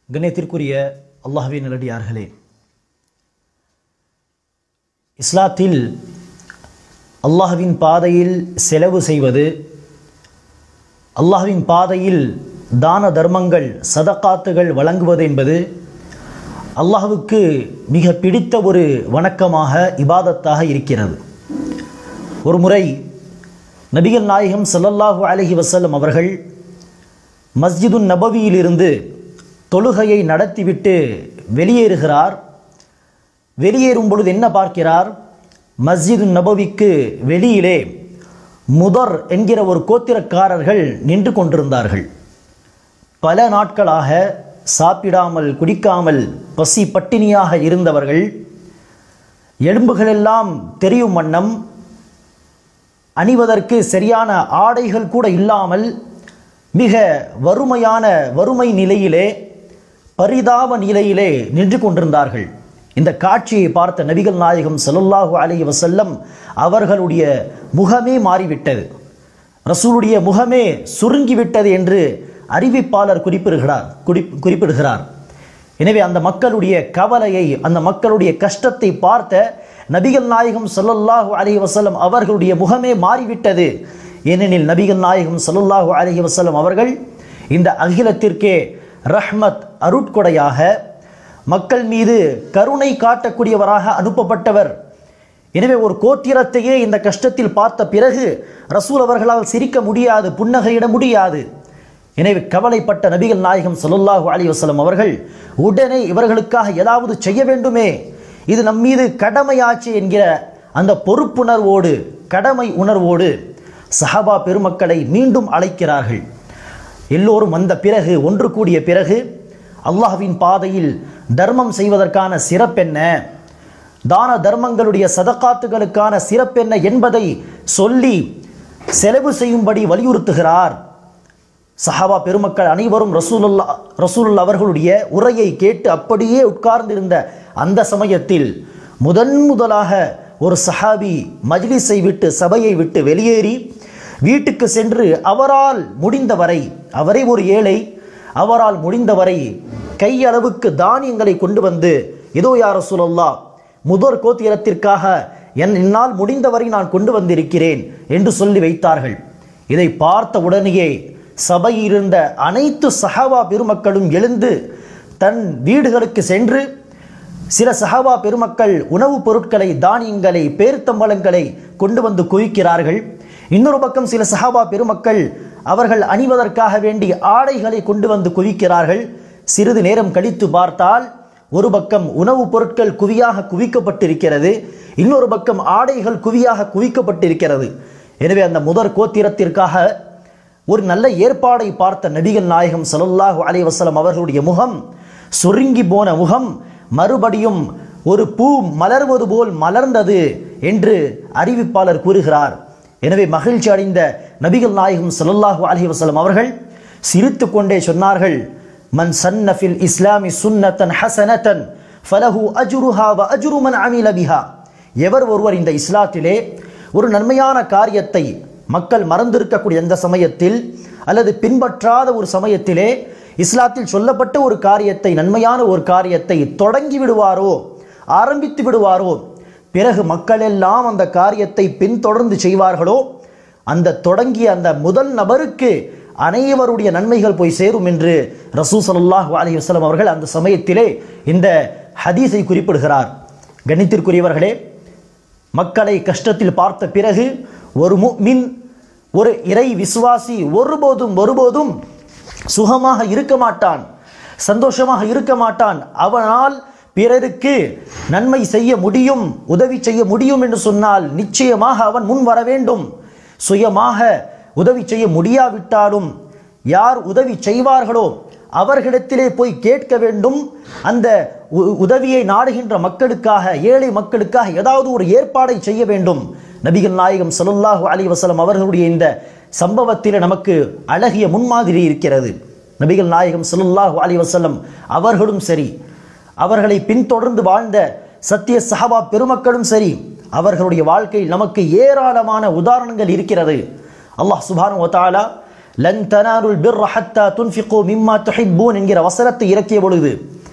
கண்ணியத்திற்குரிய அல்லாஹ்வின் நல்லடியார்களே இஸ்லாத்தில் அல்லாஹ்வின் பாதையில் செலவு செய்வது அல்லாஹ்வின் பாதையில் தான தர்மங்கள் சதக்காத்துகள் வழங்குவது என்பது அல்லாஹ்வுக்கு மிக பிடித்த ஒரு வணக்கமாக இபாதத்தாக இருக்கிறது ஒரு முறை நபிகள் நாயகம் ஸல்லல்லாஹு அலைஹி வஸல்லம் அவர்கள் மஸ்ஜிதுன் நபவியிலிருந்து தொழுகையை நடத்திவிட்டு வெளியேறுகிறார் வெளியேறும் பொழுது என்ன பார்க்கிறார் மஸ்ஜிது நபவிக்கு வெளியிலே முதர் என்கிற ஒரு கோத்திரக்காரர்கள் நின்று கொண்டிருந்தார்கள் பல நாட்களாக சாப்பிடாமல் குடிக்காமல் பசி பட்டினியாக இருந்தவர்கள் எலும்புகளெல்லாம் தெரியும் வண்ணம் அணிவதற்கு சரியான ஆடைகள் கூட இல்லாமல் மிக வறுமையான வறுமை நிலையிலே பரிதாப நிலையிலே நின்று கொண்டிருந்தார்கள் இந்த காட்சியை பார்த்த நபிகள் நாயகம் ஸல்லல்லாஹு அலைஹி வஸல்லம் அவர்களுடைய முகமே மாறிவிட்டது ரசூலுடைய முகமே சுருங்கிவிட்டது என்று அறிவிப்பாளர் குறிப்பிடுகிறார் குறிப் குறிப்பிடுகிறார் எனவே அந்த மக்களுடைய கவலையை அந்த மக்களுடைய கஷ்டத்தை பார்த்த நபிகள் நாயகம் ஸல்லல்லாஹு அலைஹி வஸல்லம் அவர்களுடைய முகமே மாறிவிட்டது ஏனெனில் நபிகள் நாயகம் ஸல்லல்லாஹு அலைஹி வஸல்லம் அவர்கள் இந்த அகிலத்திற்கே ரஹ்மத் அருட்கொடையாக மக்கள் மீது கருணை காட்டக்கூடியவராக அனுப்பப்பட்டவர் எனவே ஒரு கோத்திரத்தையே இந்த கஷ்டத்தில் பார்த்த பிறகு ரசூல் அவர்களால் சிரிக்க முடியாது புன்னகையிட முடியாது எனவே கவலைப்பட்ட நபிகள் நாயகம் ஸல்லல்லாஹு அலைஹி வஸல்லம் அவர்கள் உடனே இவர்களுக்காக ஏதாவது செய்ய வேண்டுமே இது நம் மீது கடமையாச்சு என்கிற அந்த பொறுப்புணர்வோடு கடமை உணர்வோடு சஹாபா பெருமக்களை மீண்டும் அழைக்கிறார்கள் எல்லோரும் வந்த பிறகு ஒன்று கூடிய பிறகு அல்லாஹ்வின் பாதையில் தர்மம் செய்வதற்கான சிறப்பென்ன தான தர்மங்களுடைய சதக்காத்துகளுக்கான சிறப்பென்ன என்பதை சொல்லி செலவு செய்யும்படி வலியுறுத்துகிறார் சஹாபா பெருமக்கள் அனைவரும் ரசூலுல்லா ரசூலுல்லா அவர்களுடைய உரையை கேட்டு அப்படியே உட்கார்ந்திருந்த அந்த சமயத்தில் முதன் முதலாக ஒரு சஹாபி மஜ்லிஸை விட்டு சபையை விட்டு வெளியேறி வீட்டுக்கு சென்று அவரால் முடிந்தவரை அவரே ஒரு ஏழை அவரால் முடிந்தவரை கையளவுக்கு தானியங்களை கொண்டு வந்து ஏதோ யார் ரசூலுல்லா முதற் கோத்திரத்திற்காக என் என்னால் முடிந்தவரை நான் கொண்டு வந்திருக்கிறேன் என்று சொல்லி வைத்தார்கள் இதை பார்த்த உடனேயே சபையில் இருந்த அனைத்து சஹாபா பெருமக்களும் எழுந்து தன் வீடுகளுக்கு சென்று சில சஹாபா பெருமக்கள் உணவுப் பொருட்களை தானியங்களை பேர்த்தம்பழங்களை கொண்டு வந்து குவிக்கிறார்கள் இன்னொரு பக்கம் சில சஹாபா பெருமக்கள் அவர்கள் அணிவதற்காக வேண்டி ஆடைகளை கொண்டு வந்து குவிக்கிறார்கள் சிறிது நேரம் கழித்து பார்த்தால் ஒரு பக்கம் உணவுப் பொருட்கள் குவியாக குவிக்கப்பட்டிருக்கிறது இன்னொரு பக்கம் ஆடைகள் குவியாக குவிக்கப்பட்டிருக்கிறது எனவே அந்த முதற் கோத்திரத்திற்காக ஒரு நல்ல ஏற்பாடை பார்த்த நபிகள் நாயகம் ஸல்லல்லாஹு அலைஹி வஸல்லம் அவர்களுடைய முகம் சுருங்கி போன முகம் மறுபடியும் ஒரு பூ மலர்வது போல் மலர்ந்தது என்று அறிவிப்பாளர் கூறுகிறார் எனவே மகிழ்ச்சி அடைந்த நபிகள் நாயகம் ஸல்லல்லாஹு அலைஹி வஸல்லம் அவர்கள் சிரித்து கொண்டே சொன்னார்கள் மன் சன்னஃபில் இஸ்லாமி சுன்னத்தன் ஹசனத்தன் ஃபலஹு அஜ்ருஹா வ அஜ்ரு மன் அமில பிஹா எவர் ஒருவர் இந்த இஸ்லாத்திலே ஒரு நன்மையான காரியத்தை மக்கள் மறந்திருக்கக்கூடிய எந்த சமயத்தில் அல்லது பின்பற்றாத ஒரு சமயத்திலே இஸ்லாத்தில் சொல்லப்பட்ட ஒரு காரியத்தை நன்மையான ஒரு காரியத்தை தொடங்கி விடுவாரோ ஆரம்பித்து விடுவாரோ பிறகு மக்கள் எல்லாம் அந்த காரியத்தை பின்தொடர்ந்து செய்வார்களோ அந்த தொடங்கிய அந்த முதல் நபருக்கு அனைவருடைய நன்மைகள் போய் சேரும் என்று ரசூ ஸல்லல்லாஹு அலைஹி வஸல்லம் அவர்கள் அந்த சமயத்திலே இந்த ஹதீஸை குறிப்பிடுகிறார் கணித்திற்குரியவர்களே மக்களை கஷ்டத்தில் பார்த்த பிறகு ஒரு முஃமின் ஒரு இறை விசுவாசி ஒருபோதும் ஒருபோதும் சுகமாக இருக்க மாட்டான் சந்தோஷமாக இருக்க மாட்டான் அவனால் பிறருக்கு நன்மை செய்ய முடியும் உதவி செய்ய முடியும் என்று சொன்னால் நிச்சயமாக அவன் முன் வர வேண்டும் சுயமாக உதவி செய்ய முடியாவிட்டாலும் யார் உதவி செய்வார்களோ அவர்களிடத்திலே போய் கேட்க வேண்டும் அந்த உ- உதவியை நாடுகின்ற மக்களுக்காக ஏழை மக்களுக்காக ஏதாவது ஒரு ஏற்பாடை செய்ய வேண்டும் நபிகள் நாயகம் ஸல்லல்லாஹு அலைஹி வஸல்லம் அவர்களுடைய இந்த சம்பவத்தில் நமக்கு அழகிய முன்மாதிரி இருக்கிறது நபிகள் நாயகம் ஸல்லல்லாஹு அலைஹி வஸல்லம் அவர்களும் சரி அவர்களை பின்தொடர்ந்து வாழ்ந்த சத்திய சஹாபா பெருமக்களும் சரி அவர்களுடைய வாழ்க்கையில் நமக்கு ஏராளமான உதாரணங்கள் இருக்கிறது அல்லாஹ் சுபானு வத்தாலா லன் தனாருல் பிர்ர ஹத்தா துன்ஃபிகு மிம்மா துஹிப்பூன் என்கிற வசனத்தை இறக்கிய பொழுது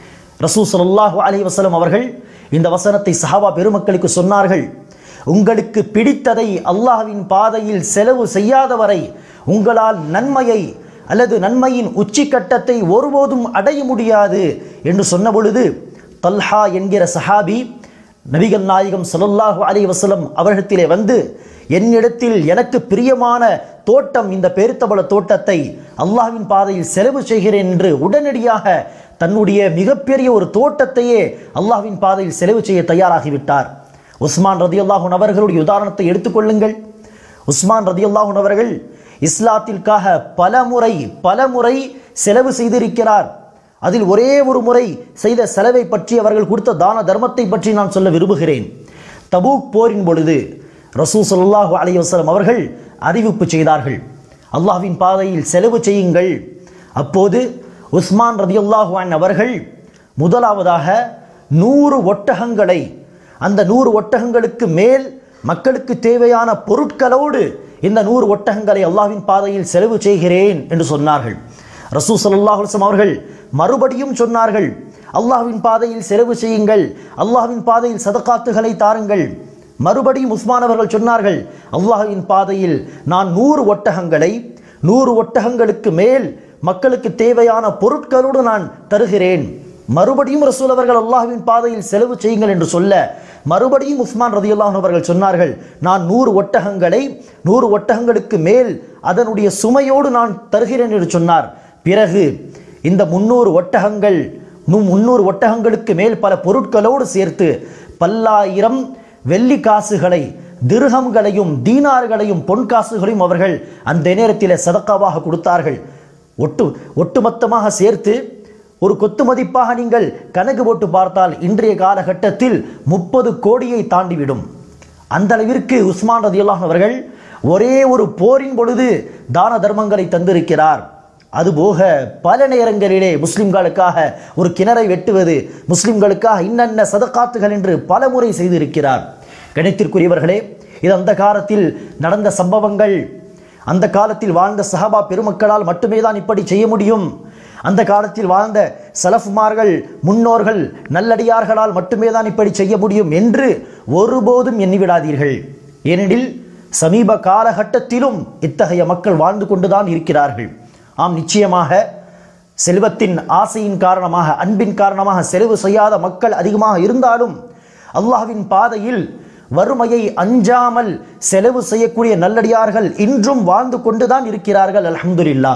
ரசூ ஸல்லல்லாஹு அலைஹி வஸல்லம் அவர்கள் இந்த வசனத்தை சஹாபா பெருமக்களுக்கு சொன்னார்கள் உங்களுக்கு பிடித்ததை அல்லாஹ்வின் பாதையில் செலவு செய்யாதவரை உங்களால் நன்மையை அல்லது நன்மையின் உச்சிக்கட்டத்தை ஒருபோதும் அடைய முடியாது என்று சொன்ன பொழுது தல்ஹா என்கிற சஹாபி நபிகள் நாயகம் ஸல்லல்லாஹு அலைஹி வஸல்லம் அவர்களிடத்திலே வந்து என்னிடத்தில் எனக்கு பிரியமான தோட்டம் இந்த பேரித்தபல தோட்டத்தை அல்லாஹ்வின் பாதையில் செலவு செய்கிறேன் என்று உடனடியாக தன்னுடைய மிகப்பெரிய ஒரு தோட்டத்தையே அல்லாஹ்வின் பாதையில் செலவு செய்ய தயாராகிவிட்டார் உஸ்மான் ரதியுல்லாஹுன் அவர்களுடைய உதாரணத்தை எடுத்துக்கொள்ளுங்கள் உஸ்மான் ரதியுல்லாஹுன் அவர்கள் இஸ்லாத்திற்காக பல முறை பல முறை செலவு செய்திருக்கிறார் அதில் ஒரே ஒரு முறை செய்த செலவை பற்றி அவர்கள் கொடுத்த தான தர்மத்தை பற்றி நான் சொல்ல விரும்புகிறேன் தபூக் போரின் பொழுது ரசூ ஸல்லல்லாஹு அலைஹி வஸல்லம் அவர்கள் அறிவிப்பு செய்தார்கள் அல்லாஹ்வின் பாதையில் செலவு செய்யுங்கள் அப்போது உஸ்மான் ரதியுல்லாஹு அன் அவர்கள் முதலாவதாக நூறு ஒட்டகங்களை அந்த நூறு ஒட்டகங்களுக்கு மேல் மக்களுக்கு தேவையான பொருட்களோடு இந்த நூறு ஒட்டகங்களை அல்லாஹ்வின் பாதையில் செலவு செய்கிறேன் என்று சொன்னார்கள் ரசூ ஸல்லல்லாஹு அலைஹி வஸல்லம் அவர்கள் மறுபடியும் சொன்னார்கள் அல்லாஹ்வின் பாதையில் செலவு செய்யுங்கள் அல்லாஹ்வின் பாதையில் சதகாத்துகளை தாருங்கள் மறுபடியும் உஸ்மான் அவர்கள் சொன்னார்கள் அல்லாஹ்வின் பாதையில் நான் நூறு ஒட்டகங்களை நூறு ஒட்டகங்களுக்கு மேல் மக்களுக்கு தேவையான பொருட்களோடு நான் தருகிறேன் மறுபடியும் ரசூல் அவர்கள் அல்லாஹ்வின் பாதையில் செலவு செய்யுங்கள் என்று சொல்ல மறுபடியும் உஸ்மான் ரதியுல்லாஹ் அவர்கள் சொன்னார்கள் நான் நூறு ஒட்டகங்களை நூறு ஒட்டகங்களுக்கு மேல் அதனுடைய சுமையோடு நான் தருகிறேன் என்று சொன்னார் பிறகு இந்த முன்னூறு ஒட்டகங்கள் நு- முன்னூறு ஒட்டகங்களுக்கு மேல் பல பொருட்களோடு சேர்த்து பல்லாயிரம் வெள்ளி காசுகளை திர்ஹம்களையும் தீனார்களையும் பொன் காசுகளையும் அவர்கள் அந்த நேரத்தில் சதக்காவாக கொடுத்தார்கள் ஒட்டு ஒட்டுமொத்தமாக சேர்த்து ஒரு கொத்து மதிப்பாக நீங்கள் கணக்கு போட்டு பார்த்தால் இன்றைய காலகட்டத்தில் முப்பது கோடியை தாண்டிவிடும் அந்த அளவிற்கு உஸ்மான் ரதியுல்லாஹ் அவர்கள் ஒரே ஒரு போரின் பொழுது தான தர்மங்களை தந்திருக்கிறார் அதுபோக பல நேரங்களிலே முஸ்லிம்களுக்காக ஒரு கிணறை வெட்டுவது முஸ்லிம்களுக்காக இன்னென்ன சதகாத்துகள் என்று பல முறை செய்திருக்கிறார் கணித்திற்குரியவர்களே இது அந்த காலத்தில் நடந்த சம்பவங்கள் அந்த காலத்தில் வாழ்ந்த சஹாபா பெருமக்களால் மட்டுமே தான் இப்படி செய்ய முடியும் அந்த காலத்தில் வாழ்ந்த சலஃப்மார்கள் முன்னோர்கள் நல்லடியார்களால் மட்டுமே தான் இப்படி செய்ய முடியும் என்று ஒருபோதும் எண்ணிவிடாதீர்கள் ஏனெனில் சமீப காலகட்டத்திலும் இத்தகைய மக்கள் வாழ்ந்து கொண்டுதான் இருக்கிறார்கள் ஆம் நிச்சயமாக செல்வத்தின் ஆசையின் காரணமாக அன்பின் காரணமாக செலவு செய்யாத மக்கள் அதிகமாக இருந்தாலும் அல்லாஹ்வின் பாதையில் வறுமையை அஞ்சாமல் செலவு செய்யக்கூடிய நல்லடியார்கள் இன்றும் வாழ்ந்து கொண்டுதான் இருக்கிறார்கள் அல்ஹம்துலில்லா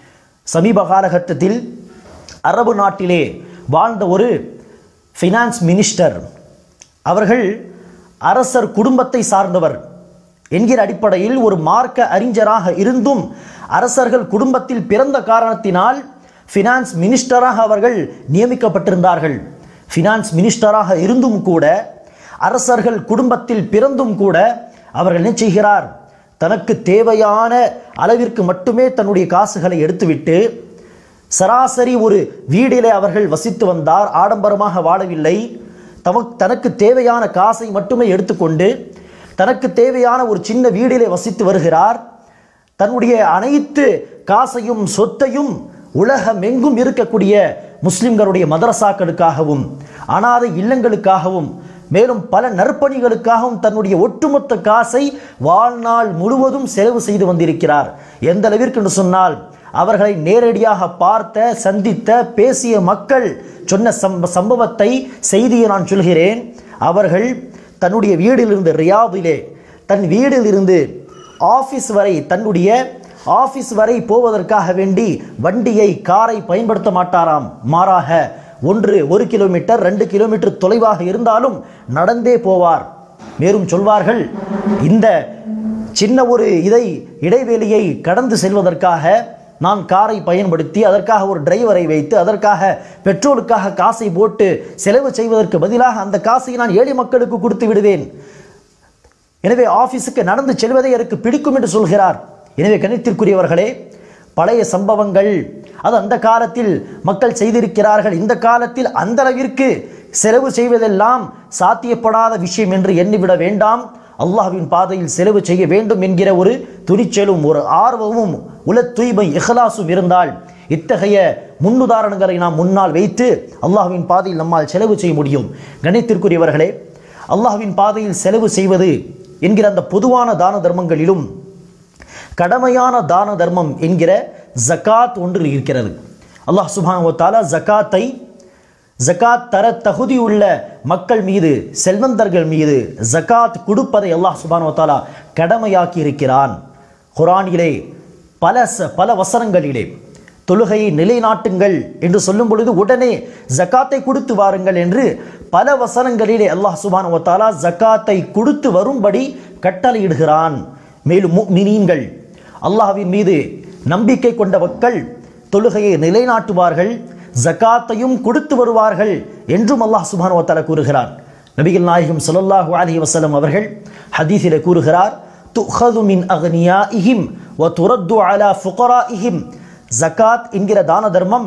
சமீப காலகட்டத்தில் அரபு நாட்டிலே வாழ்ந்த ஒரு ஃபினான்ஸ் மினிஸ்டர் அவர்கள் அரசர் குடும்பத்தை சார்ந்தவர் என்கிற அடிப்படையில் ஒரு மார்க்க அறிஞராக இருந்தும் அரசர்கள் குடும்பத்தில் பிறந்த காரணத்தினால் ஃபினான்ஸ் மினிஸ்டராக அவர்கள் நியமிக்கப்பட்டிருந்தார்கள் ஃபினான்ஸ் மினிஸ்டராக இருந்தும் கூட அரசர்கள் குடும்பத்தில் பிறந்தும் கூட அவர்கள் என்ன செய்கிறார் தனக்கு தேவையான அளவிற்கு மட்டுமே தன்னுடைய காசுகளை எடுத்துவிட்டு சராசரி ஒரு வீடிலே அவர்கள் வசித்து வந்தார் ஆடம்பரமாக வாழவில்லை தமக்கு தனக்கு தேவையான காசை மட்டுமே எடுத்துக்கொண்டு தனக்கு தேவையான ஒரு சின்ன வீடிலே வசித்து வருகிறார் தன்னுடைய அனைத்து காசையும் சொத்தையும் உலகமெங்கும் இருக்கக்கூடிய முஸ்லிம்களுடைய மதரசாக்களுக்காகவும் அனாதை இல்லங்களுக்காகவும் மேலும் பல நற்பணிகளுக்காகவும் தன்னுடைய ஒட்டுமொத்த காசை வாழ்நாள் முழுவதும் செலவு செய்து வந்திருக்கிறார் எந்த அளவிற்கு என்று சொன்னால் அவர்களை நேரடியாக பார்த்த சந்தித்த பேசிய மக்கள் சொன்ன சம்ப சம்பவத்தை செய்தியை நான் சொல்கிறேன் அவர்கள் தன்னுடைய வீடிலிருந்து ரியாதிலே தன் வீடிலிருந்து ஆஃபீஸ் வரை தன்னுடைய ஆஃபீஸ் வரை போவதற்காக வேண்டி வண்டியை காரை பயன்படுத்த மாட்டாராம் மாறாக ஒன்று ஒரு கிலோமீட்டர் ரெண்டு கிலோமீட்டர் தொலைவாக இருந்தாலும் நடந்தே போவார் மேலும் சொல்வார்கள் இந்த சின்ன ஒரு இதை இடைவெளியை கடந்து செல்வதற்காக நான் காரை பயன்படுத்தி அதற்காக ஒரு டிரைவரை வைத்து அதற்காக பெட்ரோலுக்காக காசை போட்டு செலவு செய்வதற்கு பதிலாக அந்த காசை நான் ஏழை மக்களுக்கு கொடுத்து விடுவேன் எனவே ஆபீஸுக்கு நடந்து செல்வதை எனக்கு பிடிக்கும் என்று சொல்கிறார் எனவே கணித்திற்குரியவர்களே பழைய சம்பவங்கள் அது அந்த காலத்தில் மக்கள் செய்திருக்கிறார்கள் இந்த காலத்தில் அந்த அளவிற்கு செலவு செய்வதெல்லாம் சாத்தியப்படாத விஷயம் என்று எண்ணிவிட வேண்டாம் அல்லாஹ்வின் பாதையில் செலவு செய்ய வேண்டும் என்கிற ஒரு துணிச்சலும் ஒரு ஆர்வமும் உல தூய்மை இஹ்லாசும் இருந்தால் இத்தகைய முன்னுதாரணங்களை நாம் முன்னால் வைத்து அல்லாஹ்வின் பாதையில் நம்மால் செலவு செய்ய முடியும் கணித்திற்குரியவர்களே அல்லாஹ்வின் பாதையில் செலவு செய்வது என்கிற அந்த பொதுவான தான தர்மங்களிலும் கடமையான தான தர்மம் என்கிற ஜகாத் ஒன்று இருக்கிறது அல்லாஹ் சுப்ஹானஹு வ தஆலா ஜகாத்தை ஜகாத் தர தகுதியுள்ள மக்கள் மீது செல்வந்தர்கள் மீது ஜகாத் கொடுப்பதை அல்லாஹ் சுப்ஹானஹு வ தஆலா கடமையாக்கி இருக்கிறான் குர்ஆனிலே பல ச- பல வசனங்களிலே தொழுகையை நிலைநாட்டுங்கள் என்று சொல்லும் பொழுது உடனே ஜகாத்தை கொடுத்து வாருங்கள் என்று பல வசனங்களிலே அல்லாஹ் சுப்ஹானஹு வ தஆலா ஜகாத்தை கொடுத்து வரும்படி கட்டளையிடுகிறான் மேலும் முஃமினீன்கள் அல்லாஹ்வின் மீது நம்பிக்கை கொண்ட மக்கள் தொழுகையை நிலைநாட்டுவார்கள் ஜகாத்தையும் கொடுத்து வருவார்கள் என்றும் அல்லாஹ் சுப்ஹானஹு வ தஆலா கூறுகிறான் நபிகள் நாயகம் ஸல்லல்லாஹு அலைஹி வஸல்லம் அவர்கள் ஹதீஸிலே கூறுகிறார் துஹது மின் அக்னியாஇஹிம் வ துரத்து அலா ஃபுகராஇஹிம் ஜகாத் என்கிற தான தர்மம்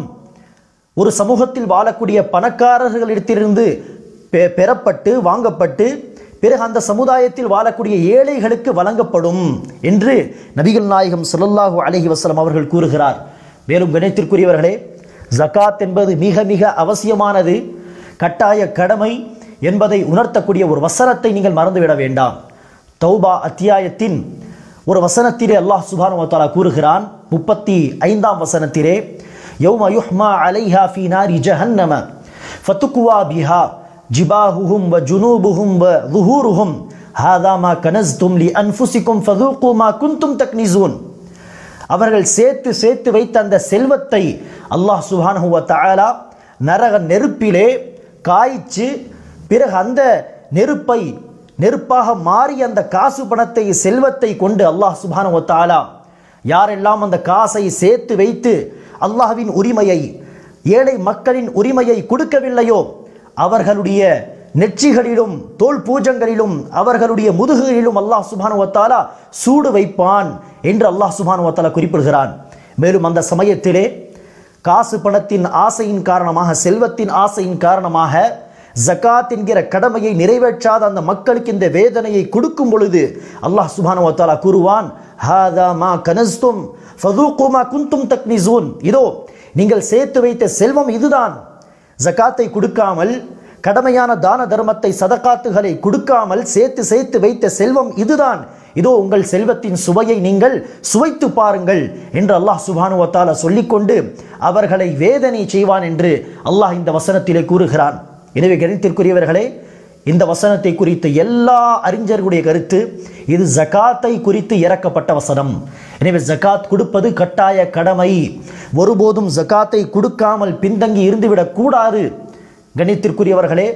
ஒரு சமூகத்தில் வாழக்கூடிய பணக்காரர்களிடத்திலிருந்து பெ- பெறப்பட்டு வாங்கப்பட்டு பிறகு அந்த சமுதாயத்தில் வாழக்கூடிய ஏழைகளுக்கு வழங்கப்படும் என்று நபிகள் நாயகம் ஸல்லல்லாஹு அலைஹி வஸல்லம் அவர்கள் கூறுகிறார் மேலும் கணித்திற்குரியவர்களே ஜகாத் என்பது மிக மிக அவசியமானது கட்டாய கடமை என்பதை உணர்த்தக்கூடிய ஒரு வசனத்தை நீங்கள் மறந்துவிட வேண்டாம் தௌபா அத்தியாயத்தின் ஒரு வசனத்திலே அல்லாஹ் சுப்ஹானஹு வ தஆலா கூறுகிறான் முப்பத்தி ஐந்தாம் வசனத்திலே யௌம யுஹ்மா அலைஹா ஃபீ நாரி ஜஹன்னம ஃபதுக்வா பிஹா ஜிபாஹுஹும் வ ஜுனூபுஹும் வ ظுஹூருஹும் ஹாதா மா கனஸ்தும் லி அன்ஃபுசிக்கும் ஃபதூகு மா குன்தும் தக்னிசூன் அவர்கள் சேர்த்து சேர்த்து வைத்த அந்த செல்வத்தை அல்லாஹ் சுப்ஹானஹு வ தஆலா நரக நெருப்பிலே காய்ச்சு பிறகு அந்த நெருப்பை நெருப்பாக மாறி அந்த காசு பணத்தை செல்வத்தை கொண்டு அல்லாஹ் சுப்ஹானஹு வ தஆலா யாரெல்லாம் அந்த காசை சேர்த்து வைத்து அல்லாஹ்வின் உரிமையை ஏழை மக்களின் உரிமையை கொடுக்கவில்லையோ அவர்களுடைய நெற்றிகளிலும் தோல் பூஜங்களிலும் அவர்களுடைய முதுகுகளிலும் அல்லாஹ் சுப்ஹானஹு வ தஆலா சூடு வைப்பான் என்று அல்லாஹ் சுப்ஹானஹு வ தஆலா குறிப்பிடுகிறான் மேலும் அந்த சமயத்திலே காசு பணத்தின் ஆசையின் காரணமாக செல்வத்தின் ஆசையின் காரணமாக ஜகாத் என்கிற கடமையை நிறைவேற்றாத அந்த மக்களுக்கு இந்த வேதனையை கொடுக்கும் பொழுது அல்லாஹ் சுப்ஹானஹு வ தஆலா கூறுவான் ஹாதா மா கனஸ்தும் ஃபதூகு மா குன்தும் தக்னிசூன் இதோ நீங்கள் சேர்த்து வைத்த செல்வம் இதுதான் ஜகாத்தை கொடுக்காமல் கடமையான தான தர்மத்தை சதகாத்துகளை கொடுக்காமல் சேர்த்து சேர்த்து வைத்த செல்வம் இதுதான் இதோ உங்கள் செல்வத்தின் சுவையை நீங்கள் சுவைத்து பாருங்கள் என்று அல்லாஹ் சுப்ஹானஹு வ தஆலா சொல்லிக்கொண்டு அவர்களை வேதனை செய்வான் என்று அல்லாஹ் இந்த வசனத்திலே கூறுகிறான் எனவே கணித்திற்குரியவர்களே இந்த வசனத்தை குறித்த எல்லா அறிஞர்களுடைய கருத்து இது ஜகாத்தை குறித்து இறக்கப்பட்ட வசனம் எனவே ஜகாத் கொடுப்பது கட்டாய கடமை ஒருபோதும் ஜகாத்தை கொடுக்காமல் பின்தங்கி இருந்துவிடக் கூடாது கணித்திற்குரியவர்களே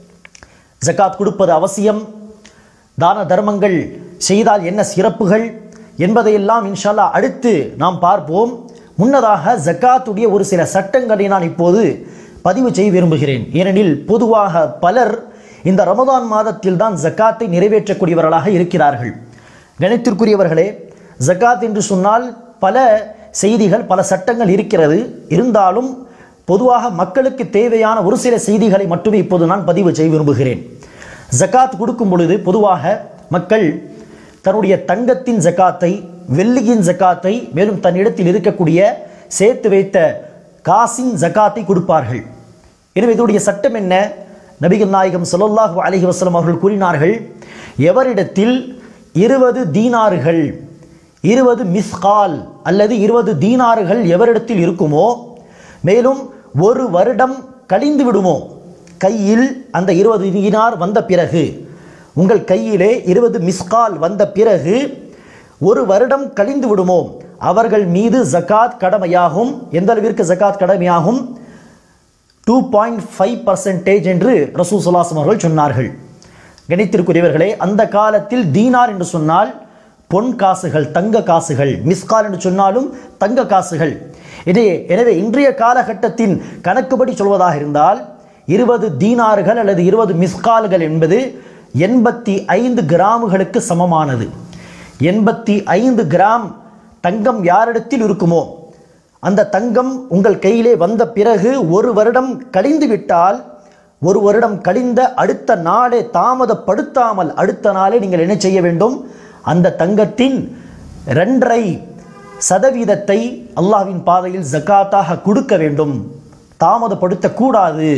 ஜகாத் கொடுப்பது அவசியம் தான தர்மங்கள் செய்தால் என்ன சிறப்புகள் என்பதையெல்லாம் இன்ஷால்லா அடுத்து நாம் பார்ப்போம் முன்னதாக ஜக்காத்துடைய ஒரு சில சட்டங்களை நான் இப்போது பதிவு செய்ய விரும்புகிறேன் ஏனெனில் பொதுவாக பலர் இந்த ரமதான் மாதத்தில் தான் ஜக்காத்தை நிறைவேற்றக்கூடியவர்களாக இருக்கிறார்கள் கணித்திற்குரியவர்களே ஜக்காத் என்று சொன்னால் பல செய்திகள் பல சட்டங்கள் இருக்கிறது இருந்தாலும் பொதுவாக மக்களுக்கு தேவையான ஒரு சில செய்திகளை மட்டுமே இப்போது நான் பதிவு செய்ய விரும்புகிறேன் ஜக்காத் கொடுக்கும் பொழுது பொதுவாக மக்கள் தன்னுடைய தங்கத்தின் ஜக்காத்தை வெள்ளியின் ஜக்காத்தை மேலும் தன்னிடத்தில் இருக்கக்கூடிய சேர்த்து வைத்த காசின் ஜக்காத்தை கொடுப்பார்கள் எனவே இதனுடைய சட்டம் என்ன நபிகள் நாயகம் ஸல்லல்லாஹு அலைஹி வஸல்லம் அவர்கள் கூறினார்கள் எவரிடத்தில் இருபது தீனாறுகள் இருபது மிஸ்கால் அல்லது இருபது தீனாறுகள் எவரிடத்தில் இருக்குமோ மேலும் ஒரு வருடம் கழிந்து விடுமோ கையில் அந்த இருபது தீனார் வந்த பிறகு உங்கள் கையிலே இருபது மிஸ்கால் வந்த பிறகு ஒரு வருடம் கழிந்து விடுமோ அவர்கள் மீது ஜகாத் கடமையாகும் எந்த அளவிற்கு ஜகாத் கடமையாகும் டூ பாயிண்ட் ஃபைவ் பர்சன்டேஜ் என்று ரசூ சுல்லாசம் அவர்கள் சொன்னார்கள் கணித்திற்குரியவர்களே அந்த காலத்தில் தீனார் என்று சொன்னால் பொன் காசுகள் தங்க காசுகள் மிஸ்கால் என்று சொன்னாலும் தங்க காசுகள் இது எனவே இன்றைய காலகட்டத்தின் கணக்குப்படி சொல்வதாக இருந்தால் இருபது தீனார்கள் அல்லது இருபது மிஸ்கால்கள் என்பது எண்பத்தி ஐந்து கிராமுகளுக்கு சமமானது எண்பத்தி ஐந்து கிராம் தங்கம் யாரிடத்தில் இருக்குமோ அந்த தங்கம் உங்கள் கையிலே வந்த பிறகு ஒரு வருடம் கழிந்து விட்டால் ஒரு வருடம் கழிந்த அடுத்த நாளே தாமதப்படுத்தாமல் அடுத்த நாளே நீங்கள் என்ன செய்ய வேண்டும் அந்த தங்கத்தின் ரெண்டரை சதவீதத்தை அல்லாஹ்வின் பாதையில் ஜக்காத்தாக கொடுக்க வேண்டும் தாமதப்படுத்தக்கூடாது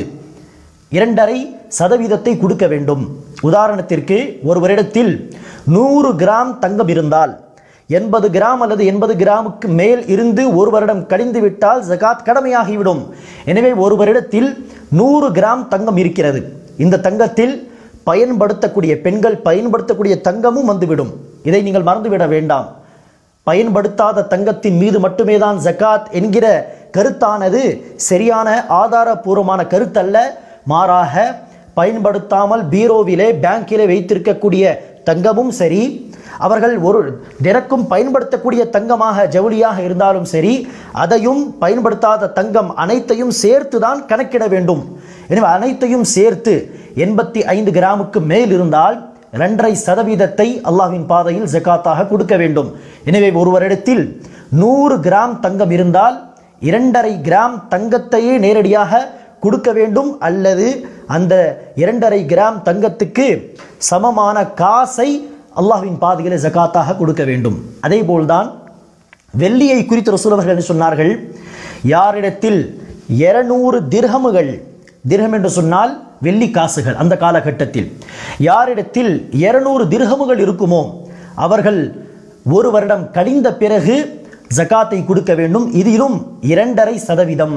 இரண்டரை சதவீதத்தை கொடுக்க வேண்டும் உதாரணத்திற்கு ஒரு வருடத்தில் நூறு கிராம் தங்கம் இருந்தால் எண்பது கிராம் அல்லது எண்பது கிராமுக்கு மேல் இருந்து ஒரு வருடம் கழிந்து விட்டால் ஜகாத் கடமையாகிவிடும் எனவே ஒரு வருடத்தில் நூறு கிராம் தங்கம் இருக்கிறது இந்த தங்கத்தில் பயன்படுத்தக்கூடிய பெண்கள் பயன்படுத்தக்கூடிய தங்கமும் வந்துவிடும் இதை நீங்கள் மறந்துவிட வேண்டாம் பயன்படுத்தாத தங்கத்தின் மீது மட்டுமே தான் ஜகாத் என்கிற கருத்தானது சரியான ஆதாரபூர்வமான கருத்தல்ல மாறாக பயன்படுத்தாமல் பீரோவிலே பேங்கிலே வைத்திருக்கக்கூடிய தங்கமும் சரி அவர்கள் ஒரு தினக்கும் பயன்படுத்தக்கூடிய தங்கமாக ஜவுளியாக இருந்தாலும் சரி அதையும் பயன்படுத்தாத தங்கம் அனைத்தையும் சேர்த்து தான் கணக்கிட வேண்டும் எனவே அனைத்தையும் சேர்த்து எண்பத்தி ஐந்து கிராமுக்கு மேல் இருந்தால் இரண்டரை சதவீதத்தை அல்லாஹ்வின் பாதையில் ஜகாத்தாக கொடுக்க வேண்டும் எனவே ஒரு வருடத்தில் நூறு கிராம் தங்கம் இருந்தால் இரண்டரை கிராம் தங்கத்தையே நேரடியாக கொடுக்க வேண்டும் அல்லது அந்த இரண்டரை கிராம் தங்கத்துக்கு சமமான காசை அல்லாஹ்வின் பாதையிலே ஜகாத்தாக கொடுக்க வேண்டும் அதே போல்தான் வெள்ளியை குறித்து ரசூலவர்கள் என்ன சொன்னார்கள் யாரிடத்தில் இருநூறு திர்ஹமுகள் திர்ஹம் என்று சொன்னால் வெள்ளி காசுகள் அந்த காலகட்டத்தில் யாரிடத்தில் இருநூறு திர்ஹமுகள் இருக்குமோ அவர்கள் ஒரு வருடம் கழிந்த பிறகு ஜகாத்தை கொடுக்க வேண்டும் இதிலும் இரண்டரை சதவீதம்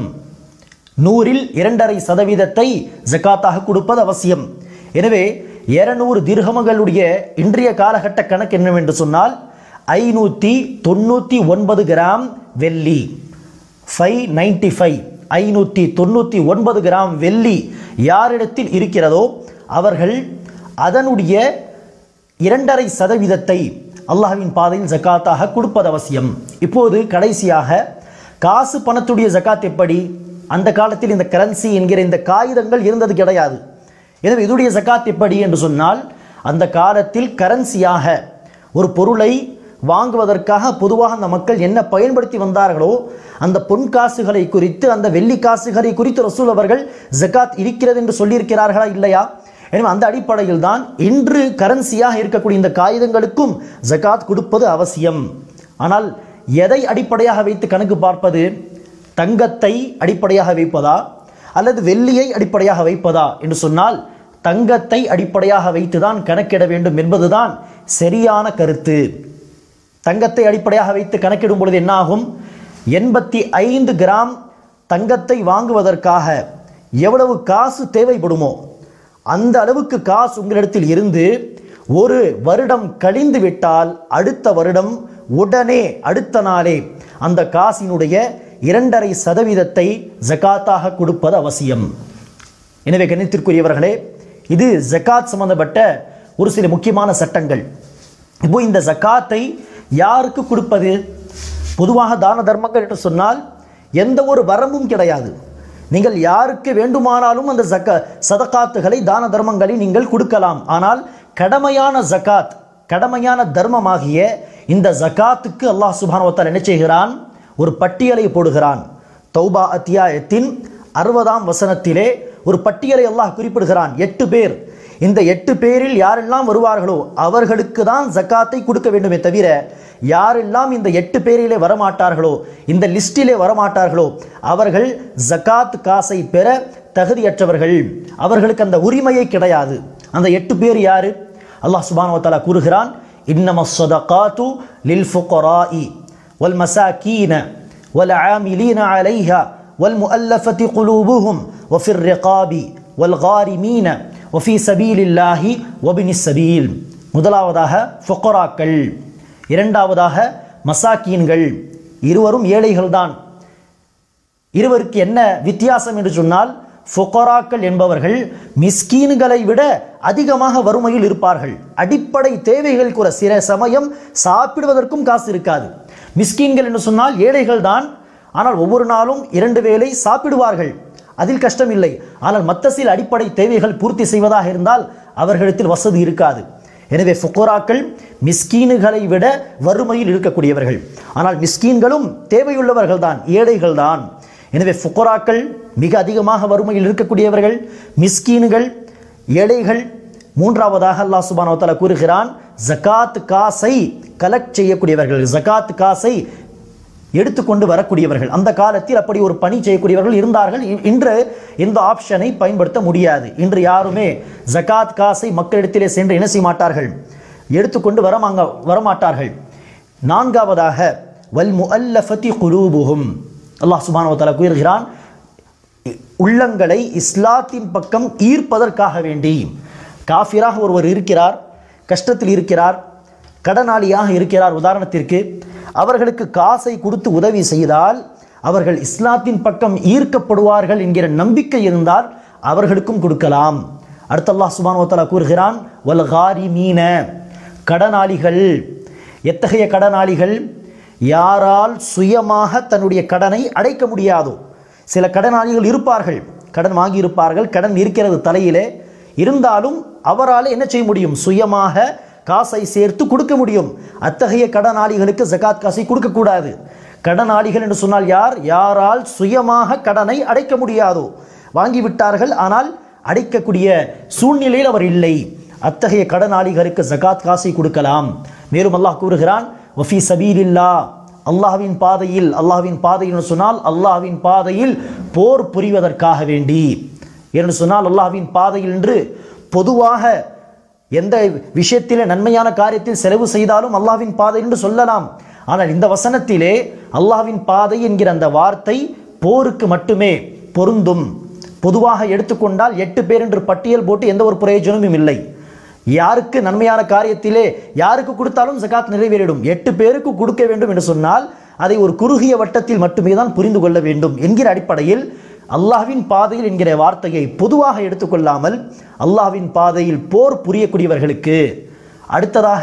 நூறில் இரண்டரை சதவீதத்தை ஜகாத்தாக கொடுப்பது அவசியம் எனவே இருநூறு திர்ஹமுகளுடைய இன்றைய காலகட்ட கணக்கு என்னவென்று சொன்னால் ஐநூற்றி தொண்ணூற்றி ஒன்பது கிராம் வெள்ளி ஃபைவ் நைன்டி ஃபைவ் ஐநூற்றி தொண்ணூற்றி ஒன்பது கிராம் வெள்ளி யாரிடத்தில் இருக்கிறதோ அவர்கள் அதனுடைய இரண்டரை சதவீதத்தை அல்லாஹ்வின் பாதையில் ஜக்காத்தாக கொடுப்பது அவசியம் இப்போது கடைசியாக காசு பணத்துடைய ஜக்காத் எப்படி அந்த காலத்தில் இந்த கரன்சி என்கிற இந்த காகிதங்கள் இருந்தது கிடையாது எனவே இதுடைய ஜக்காத் எப்படி என்று சொன்னால் அந்த காலத்தில் கரன்சியாக ஒரு பொருளை வாங்குவதற்காக பொதுவாக அந்த மக்கள் என்ன பயன்படுத்தி வந்தார்களோ அந்த பொன் காசுகளை குறித்து அந்த வெள்ளி காசுகளை குறித்து ரசூல் அவர்கள் ஜக்காத் இருக்கிறது என்று சொல்லியிருக்கிறார்களா இல்லையா எனவே அந்த அடிப்படையில் தான் இன்று கரன்சியாக இருக்கக்கூடிய இந்த காகிதங்களுக்கும் ஜக்காத் கொடுப்பது அவசியம் ஆனால் எதை அடிப்படையாக வைத்து கணக்கு பார்ப்பது தங்கத்தை அடிப்படையாக வைப்பதா அல்லது வெள்ளியை அடிப்படையாக வைப்பதா என்று சொன்னால் தங்கத்தை அடிப்படையாக வைத்துதான் கணக்கிட வேண்டும் என்பதுதான் சரியான கருத்து தங்கத்தை அடிப்படையாக வைத்து கணக்கிடும் பொழுது என்னாகும் எண்பத்தி ஐந்து கிராம் தங்கத்தை வாங்குவதற்காக எவ்வளவு காசு தேவைப்படுமோ அந்த அளவுக்கு காசு உங்களிடத்தில் இருந்து ஒரு வருடம் கழிந்து விட்டால் அடுத்த வருடம் உடனே அடுத்த நாளே அந்த காசினுடைய இரண்டரை சதவீதத்தை ஜகாத்தாக கொடுப்பது அவசியம் எனவே கணித்திற்குரியவர்களே இது ஜகாத் சம்பந்தப்பட்ட ஒரு சில முக்கியமான சட்டங்கள் இப்போ இந்த ஜகாத்தை யாருக்கு கொடுப்பது பொதுவாக தான தர்மங்கள் என்று சொன்னால் எந்த ஒரு வரம்பும் கிடையாது நீங்கள் யாருக்கு வேண்டுமானாலும் அந்த ஜக்க சதகாத்துகளை தான தர்மங்களை நீங்கள் கொடுக்கலாம் ஆனால் கடமையான ஜகாத் கடமையான தர்மமாகிய இந்த ஜகாத்துக்கு அல்லாஹ் சுபானுவத்தால் என்ன செய்கிறான் ஒரு பட்டியலை போடுகிறான் தௌபா அத்தியாயத்தின் அறுபதாம் வசனத்திலே ஒரு பட்டியலை அல்லாஹ் குறிப்பிடுகிறான் எட்டு பேர் இந்த எட்டு பேரில் யாரெல்லாம் வருவார்களோ அவர்களுக்கு தான் ஜக்காத்தை கொடுக்க வேண்டுமே தவிர யாரெல்லாம் இந்த எட்டு பேரிலே வரமாட்டார்களோ இந்த லிஸ்டிலே வரமாட்டார்களோ அவர்கள் ஜக்காத் காசை பெற தகுதியற்றவர்கள் அவர்களுக்கு அந்த உரிமையே கிடையாது அந்த எட்டு பேர் யாரு அல்லாஹ் சுபானு வத்தாலா கூறுகிறான் இன்னம சதகாத்து லில் ஃபுகராஇ வல் மசாக்கீன வல் ஆமிலீன அலைஹா வல் முஅல்லஃபதி குலூபுஹும் وفي الرقاب والغارمين وفي سبيل الله وبن السبيل முதலாவதாக ஃபுகராக்கள் இரண்டாவதாக மசாக்கீன்கள் இருவரும் ஏழைகள்தான் இருவருக்கு என்ன வித்தியாசம் என்று சொன்னால் ஃபுகராக்கள் என்பவர்கள் மிஸ்கீன்களை விட அதிகமாக வறுமையில் இருப்பார்கள் அடிப்படை தேவைகள் கூட சில சமயம் சாப்பிடுவதற்கும் காசு இருக்காது மிஸ்கீன்கள் என்று சொன்னால் ஏழைகள் தான் ஆனால் ஒவ்வொரு நாளும் இரண்டு வேளை சாப்பிடுவார்கள் அதில் கஷ்டம் இல்லை ஆனால் மற்ற சில அடிப்படை தேவைகள் பூர்த்தி செய்வதாக இருந்தால் அவர்களிடத்தில் வசதி இருக்காது எனவே ஃபுக்கோராக்கள் மிஸ்கீனுகளை விட வறுமையில் இருக்கக்கூடியவர்கள் ஆனால் மிஸ்கீன்களும் தேவையுள்ளவர்கள் தான் ஏழைகள் தான் எனவே ஃபுக்கராக்கள் மிக அதிகமாக வறுமையில் இருக்கக்கூடியவர்கள் மிஸ்கீன்கள் ஏழைகள் மூன்றாவதாக அல்லாஹ் சுப்ஹானஹு வ தஆலா கூறுகிறான் ஜகாத் காசை கலெக்ட் செய்யக்கூடியவர்கள் ஜகாத் காசை எடுத்துக்கொண்டு வரக்கூடியவர்கள் அந்த காலத்தில் அப்படி ஒரு பணி செய்யக்கூடியவர்கள் இருந்தார்கள் இ- இன்று இந்த ஆப்ஷனை பயன்படுத்த முடியாது இன்று யாருமே ஜகாத் காசை மக்களிடத்திலே சென்று என்ன செய்ய மாட்டார்கள் எடுத்துக்கொண்டு வரமாங்க வரமாட்டார்கள் நான்காவதாக வல் முஅல்லஃபதி குலூபுஹும் அல்லாஹ் சுப்ஹானஹு வ தஆலா கூறுகிறான் உள்ளங்களை இஸ்லாத்தின் பக்கம் ஈர்ப்பதற்காக வேண்டி காஃபிராக ஒருவர் இருக்கிறார் கஷ்டத்தில் இருக்கிறார் கடனாளியாக இருக்கிறார் உதாரணத்திற்கு அவர்களுக்கு காசை கொடுத்து உதவி செய்தால் அவர்கள் இஸ்லாத்தின் பக்கம் ஈர்க்கப்படுவார்கள் என்கிற நம்பிக்கை இருந்தால் அவர்களுக்கும் கொடுக்கலாம் அடுத்த அல்லாஹ் சுப்ஹானஹு வ தஆலா கூறுகிறான் வல் காரிமீன கடனாளிகள் எத்தகைய கடனாளிகள் யாரால் சுயமாக தன்னுடைய கடனை அடைக்க முடியாதோ சில கடனாளிகள் இருப்பார்கள் கடன் வாங்கி இருப்பார்கள் கடன் இருக்கிறது தலையிலே இருந்தாலும் அவரால் என்ன செய்ய முடியும் சுயமாக காசை சேர்த்து கொடுக்க முடியும் அத்தகைய கடனாளிகளுக்கு ஜகாத் காசை கொடுக்கக்கூடாது கடனாளிகள் என்று சொன்னால் யார் யாரால் சுயமாக கடனை அடைக்க முடியாதோ வாங்கிவிட்டார்கள் ஆனால் அடைக்கக்கூடிய சூழ்நிலையில் அவர் இல்லை அத்தகைய கடனாளிகளுக்கு ஜகாத் காசை கொடுக்கலாம் மேலும் அல்லாஹ் கூறுகிறான் வஃபி சபீலில்லா அல்லாஹ்வின் பாதையில் அல்லாஹ்வின் பாதையில் என்று சொன்னால் அல்லாஹ்வின் பாதையில் போர் புரிவதற்காக வேண்டி என்று சொன்னால் அல்லாஹ்வின் பாதையில் என்று பொதுவாக எந்த விஷயத்திலே நன்மையான காரியத்தில் செலவு செய்தாலும் அல்லாஹ்வின் பாதை என்று சொல்லலாம் ஆனால் இந்த வசனத்திலே அல்லாஹ்வின் பாதை என்கிற அந்த வார்த்தை போருக்கு மட்டுமே பொருந்தும் பொதுவாக எடுத்துக்கொண்டால் எட்டு பேர் என்று பட்டியல் போட்டு எந்த ஒரு பிரயோஜனமும் இல்லை யாருக்கு நன்மையான காரியத்திலே யாருக்கு கொடுத்தாலும் ஜகாத் நிறைவேறிடும் எட்டு பேருக்கு கொடுக்க வேண்டும் என்று சொன்னால் அதை ஒரு குறுகிய வட்டத்தில் மட்டுமே தான் புரிந்து கொள்ள வேண்டும் என்கிற அடிப்படையில் அல்லாஹ்வின் பாதையில் என்கிற வார்த்தையை பொதுவாக எடுத்துக்கொள்ளாமல் அல்லாஹ்வின் பாதையில் போர் புரியக்கூடியவர்களுக்கு அடுத்ததாக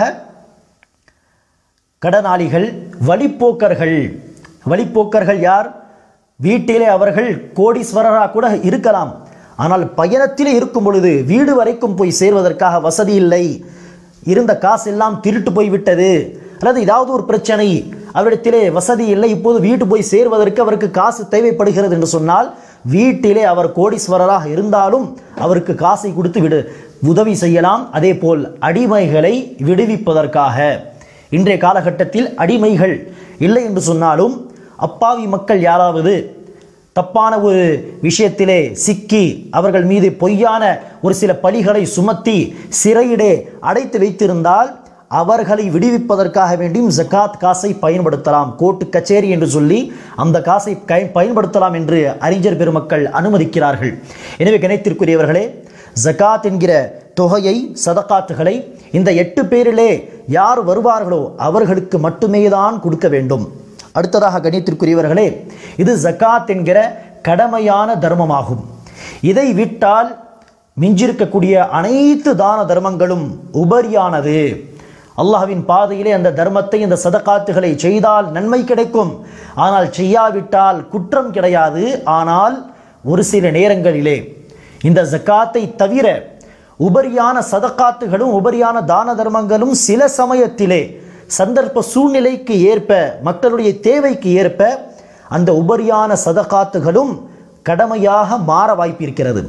கடனாளிகள் வழிப்போக்கர்கள் வழிப்போக்கர்கள் யார் வீட்டிலே அவர்கள் கோடீஸ்வரராக கூட இருக்கலாம் ஆனால் பயணத்திலே இருக்கும் பொழுது வீடு வரைக்கும் போய் சேர்வதற்காக வசதி இல்லை இருந்த காசு எல்லாம் திருட்டு போய் விட்டது அல்லது ஏதாவது ஒரு பிரச்சனை அவரிடத்திலே வசதி இல்லை இப்போது வீட்டு போய் சேர்வதற்கு அவருக்கு காசு தேவைப்படுகிறது என்று சொன்னால் வீட்டிலே அவர் கோடீஸ்வரராக இருந்தாலும் அவருக்கு காசை கொடுத்து விடு உதவி செய்யலாம் அதே போல் அடிமைகளை விடுவிப்பதற்காக இன்றைய காலகட்டத்தில் அடிமைகள் இல்லை என்று சொன்னாலும் அப்பாவி மக்கள் யாராவது தப்பான ஒரு விஷயத்திலே சிக்கி அவர்கள் மீது பொய்யான ஒரு சில பழிகளை சுமத்தி சிறையிலே அடைத்து வைத்திருந்தால் அவர்களை விடுவிப்பதற்காக வேண்டியும் ஜகாத் காசை பயன்படுத்தலாம் கோர்ட்டு கச்சேரி என்று சொல்லி அந்த காசை கை பயன்படுத்தலாம் என்று அறிஞர் பெருமக்கள் அனுமதிக்கிறார்கள் எனவே கணித்திற்குரியவர்களே ஜகாத் என்கிற தொகையை சதகாத்துகளை இந்த எட்டு பேரிலே யார் வருவார்களோ அவர்களுக்கு மட்டுமே தான் கொடுக்க வேண்டும் அடுத்ததாக கணித்திற்குரியவர்களே இது ஜகாத் என்கிற கடமையான தர்மமாகும் இதை விட்டால் மிஞ்சிருக்கக்கூடிய அனைத்து தான தர்மங்களும் உபரியானது அல்லாஹ்வின் பாதையிலே அந்த தர்மத்தை இந்த சதகாத்துகளை செய்தால் நன்மை கிடைக்கும் ஆனால் செய்யாவிட்டால் குற்றம் கிடையாது ஆனால் ஒரு சில நேரங்களிலே இந்த ஜக்காத்தை தவிர உபரியான சதகாத்துகளும் உபரியான தான தர்மங்களும் சில சமயத்திலே சந்தர்ப்ப சூழ்நிலைக்கு ஏற்ப மக்களுடைய தேவைக்கு ஏற்ப அந்த உபரியான சதகாத்துகளும் கடமையாக மாற வாய்ப்பிருக்கிறது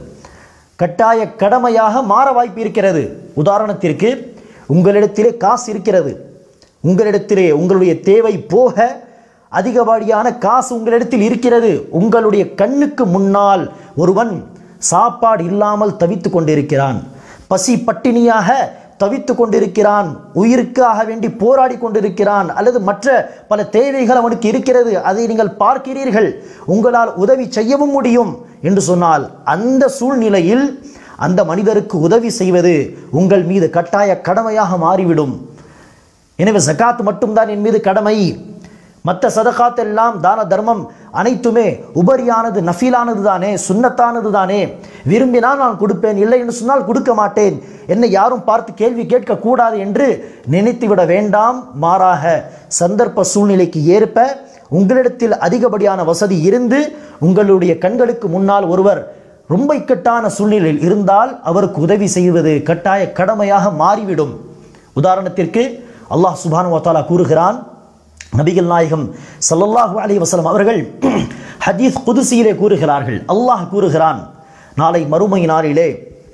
கட்டாய கடமையாக மாற வாய்ப்பு இருக்கிறது உதாரணத்திற்கு உங்களிடத்திலே காசு இருக்கிறது உங்களிடத்திலே உங்களுடைய தேவை போக அதிகப்படியான காசு உங்களிடத்தில் இருக்கிறது உங்களுடைய கண்ணுக்கு முன்னால் ஒருவன் சாப்பாடு இல்லாமல் தவித்து கொண்டிருக்கிறான் பசி பட்டினியாக தவித்து கொண்டிருக்கிறான் உயிருக்காக வேண்டி போராடி கொண்டிருக்கிறான் அல்லது மற்ற பல தேவைகள் அவனுக்கு இருக்கிறது அதை நீங்கள் பார்க்கிறீர்கள் உங்களால் உதவி செய்யவும் முடியும் என்று சொன்னால் அந்த சூழ்நிலையில் அந்த மனிதருக்கு உதவி செய்வது உங்கள் மீது கட்டாய கடமையாக மாறிவிடும் எனவே ஜகாத் மட்டும்தான் என் மீது கடமை மற்ற சதகாத் எல்லாம் தான தர்மம் அனைத்துமே உபரியானது நஃபீலானது தானே சுன்னத்தானது தானே விரும்பினால் நான் கொடுப்பேன் இல்லை என்று சொன்னால் கொடுக்க மாட்டேன் என்னை யாரும் பார்த்து கேள்வி கேட்கக்கூடாது என்று நினைத்துவிட வேண்டாம் மாறாக சந்தர்ப்ப சூழ்நிலைக்கு ஏற்ப உங்களிடத்தில் அதிகப்படியான வசதி இருந்து உங்களுடைய கண்களுக்கு முன்னால் ஒருவர் ரொம்ப இக்கட்டான சூழ்நிலையில் இருந்தால் அவருக்கு உதவி செய்வது கட்டாய கடமையாக மாறிவிடும் உதாரணத்திற்கு அல்லாஹ் சுபானு வத்தாலா கூறுகிறான் நபிகள் நாயகம் ஸல்லல்லாஹு அலைஹி வஸல்லம் அவர்கள் ஹதீஸ் குதுசியிலே கூறுகிறார்கள் அல்லாஹ் கூறுகிறான் நாளை மறுமை நாளிலே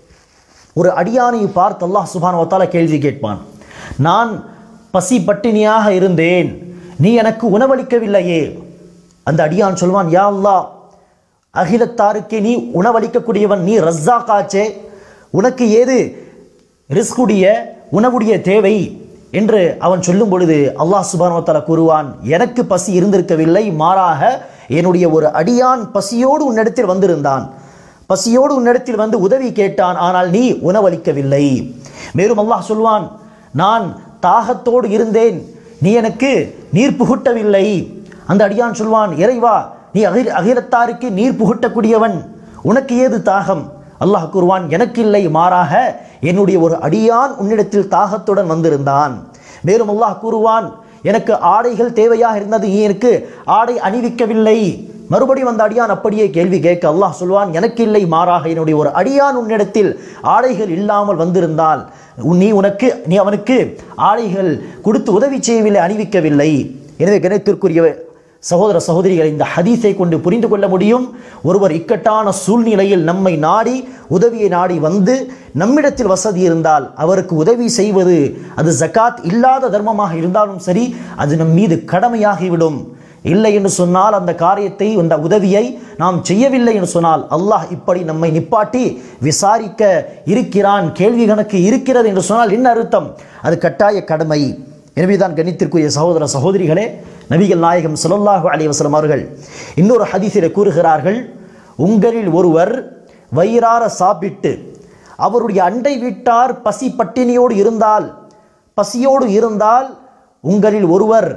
ஒரு அடியானை பார்த்து அல்லாஹ் சுபான் வத்தால கேள்வி கேட்பான் நான் பசி பட்டினியாக இருந்தேன் நீ எனக்கு உணவளிக்கவில்லையே அந்த அடியான் சொல்வான் யா அல்லாஹ் அகிலத்தாருக்கே நீ உணவளிக்கக்கூடியவன் நீ ரஸ்ஸாக்காச்சே உனக்கு ஏது ரிஸ்குடைய உணவுடைய தேவை என்று அவன் சொல்லும் பொழுது அல்லாஹ் சுபானுவத்தால கூறுவான் எனக்கு பசி இருந்திருக்கவில்லை மாறாக என்னுடைய ஒரு அடியான் பசியோடு உன்னிடத்தில் வந்திருந்தான் பசியோடு உன்னிடத்தில் வந்து உதவி கேட்டான் ஆனால் நீ உணவளிக்கவில்லை மேலும் அல்லாஹ் சொல்வான் நான் தாகத்தோடு இருந்தேன் நீ எனக்கு நீர் புகுட்டவில்லை அந்த அடியான் சொல்வான் இறைவா நீ அகில அகிலத்தாருக்கு நீர் புகட்டக்கூடியவன் உனக்கு ஏது தாகம் அல்லாஹ் கூறுவான் எனக்கு இல்லை மாறாக என்னுடைய ஒரு அடியான் உன்னிடத்தில் தாகத்துடன் வந்திருந்தான் மேலும் அல்லாஹ் கூறுவான் எனக்கு ஆடைகள் தேவையாக இருந்தது நீ எனக்கு ஆடை அணிவிக்கவில்லை மறுபடியும் அந்த அடியான் அப்படியே கேள்வி கேட்க அல்லாஹ் சொல்வான் எனக்கு இல்லை மாறாக என்னுடைய ஒரு அடியான் உன்னிடத்தில் ஆடைகள் இல்லாமல் வந்திருந்தால் உன் நீ உனக்கு நீ அவனுக்கு ஆடைகள் கொடுத்து உதவி செய்யவில்லை அணிவிக்கவில்லை எனவே கணத்திற்குரிய சகோதர சகோதரிகள் இந்த ஹதீஸை கொண்டு புரிந்து கொள்ள முடியும் ஒருவர் இக்கட்டான சூழ்நிலையில் நம்மை நாடி உதவியை நாடி வந்து நம்மிடத்தில் வசதி இருந்தால் அவருக்கு உதவி செய்வது அது ஜகாத் இல்லாத தர்மமாக இருந்தாலும் சரி அது நம் மீது கடமையாகிவிடும் இல்லை என்று சொன்னால் அந்த காரியத்தை அந்த உதவியை நாம் செய்யவில்லை என்று சொன்னால் அல்லாஹ் இப்படி நம்மை நிப்பாட்டி விசாரிக்க இருக்கிறான் கேள்வி கணக்கு இருக்கிறது என்று சொன்னால் என்ன அர்த்தம் அது கட்டாய கடமை எனவேதான் கணித்திற்குரிய சகோதர சகோதரிகளே நபிகள் நாயகம் ஸல்லல்லாஹு அலைஹி வஸல்லம் அவர்கள் இன்னொரு ஹதீஸிலே கூறுகிறார்கள் உங்களில் ஒருவர் வயிறார சாப்பிட்டு அவருடைய அண்டை வீட்டார் பசி பட்டினியோடு இருந்தால் பசியோடு இருந்தால் உங்களில் ஒருவர்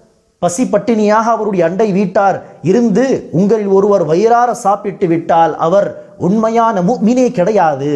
பசி பட்டினியாக அவருடைய அண்டை வீட்டார் இருந்து உங்களில் ஒருவர் வயிறார சாப்பிட்டு விட்டால் அவர் உண்மையான முஃமினே கிடையாது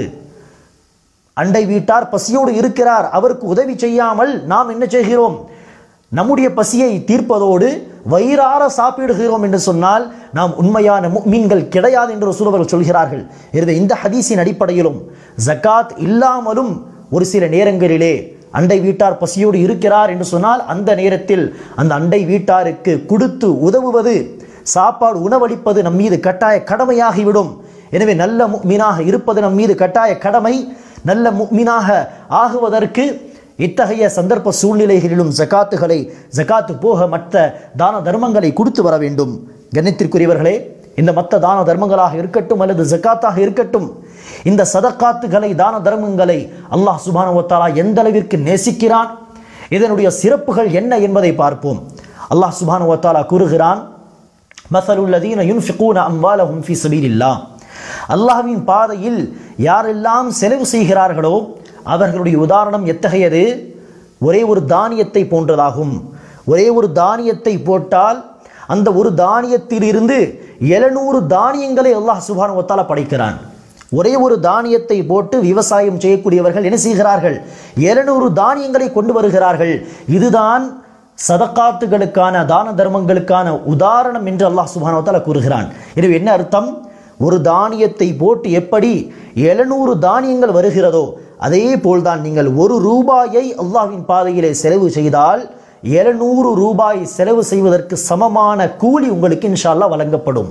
அண்டை வீட்டார் பசியோடு இருக்கிறார் அவருக்கு உதவி செய்யாமல் நாம் என்ன செய்கிறோம் நம்முடைய பசியை தீர்ப்பதோடு வயிறார சாப்பிடுகிறோம் என்று சொன்னால் நாம் உண்மையான மீன்கள் கிடையாது என்று ரசூலவர்கள் சொல்கிறார்கள் எனவே இந்த ஹதீஸின் அடிப்படையிலும் ஜகாத் இல்லாமலும் ஒரு சில நேரங்களிலே அண்டை வீட்டார் பசியோடு இருக்கிறார் என்று சொன்னால் அந்த நேரத்தில் அந்த அண்டை வீட்டாருக்கு கொடுத்து உதவுவது சாப்பாடு உணவளிப்பது நம் மீது கட்டாய கடமையாகிவிடும் எனவே நல்ல மீனாக இருப்பது நம் மீது கட்டாய கடமை நல்ல மீனாக ஆகுவதற்கு இத்தகைய சந்தர்ப்ப சூழ்நிலைகளிலும் ஜகாத்துகளை ஜகாத்து போக மற்ற தான தர்மங்களை கொடுத்து வர வேண்டும் கண்ணியத்திற்குரியவர்களே இந்த மற்ற தான தர்மங்களாக இருக்கட்டும் அல்லது ஜகாத்தாக இருக்கட்டும் இந்த சதக்காத்துகளை தான தர்மங்களை அல்லாஹ் சுபானுவத்தாலா எந்த அளவிற்கு நேசிக்கிறான் இதனுடைய சிறப்புகள் என்ன என்பதை பார்ப்போம் அல்லாஹ் சுபானுவத்தாலா கூறுகிறான் மசலுல்லதீன யுன்ஃபிகூன அம்வாலஹும் ஃபீ சபீலில்லாஹ் அல்லாஹ்வின் பாதையில் யாரெல்லாம் செலவு செய்கிறார்களோ அவர்களுடைய உதாரணம் எத்தகையது ஒரே ஒரு தானியத்தை போன்றதாகும் ஒரே ஒரு தானியத்தை போட்டால் அந்த ஒரு தானியத்திலிருந்து எழுநூறு தானியங்களை அல்லாஹ் சுபான் ஒத்தால படைக்கிறான் ஒரே ஒரு தானியத்தை போட்டு விவசாயம் செய்யக்கூடியவர்கள் என்ன செய்கிறார்கள் எழுநூறு தானியங்களை கொண்டு வருகிறார்கள் இதுதான் சதக்காத்துகளுக்கான தான தர்மங்களுக்கான உதாரணம் என்று அல்லாஹ் சுபானவத்தால கூறுகிறான் எனவே என்ன அர்த்தம் ஒரு தானியத்தை போட்டு எப்படி எழுநூறு தானியங்கள் வருகிறதோ அதே போல்தான் நீங்கள் ஒரு ரூபாயை அல்லாஹ்வின் பாதையிலே செலவு செய்தால் எழுநூறு ரூபாய் செலவு செய்வதற்கு சமமான கூலி உங்களுக்கு இன்ஷா அல்லாஹ் வழங்கப்படும்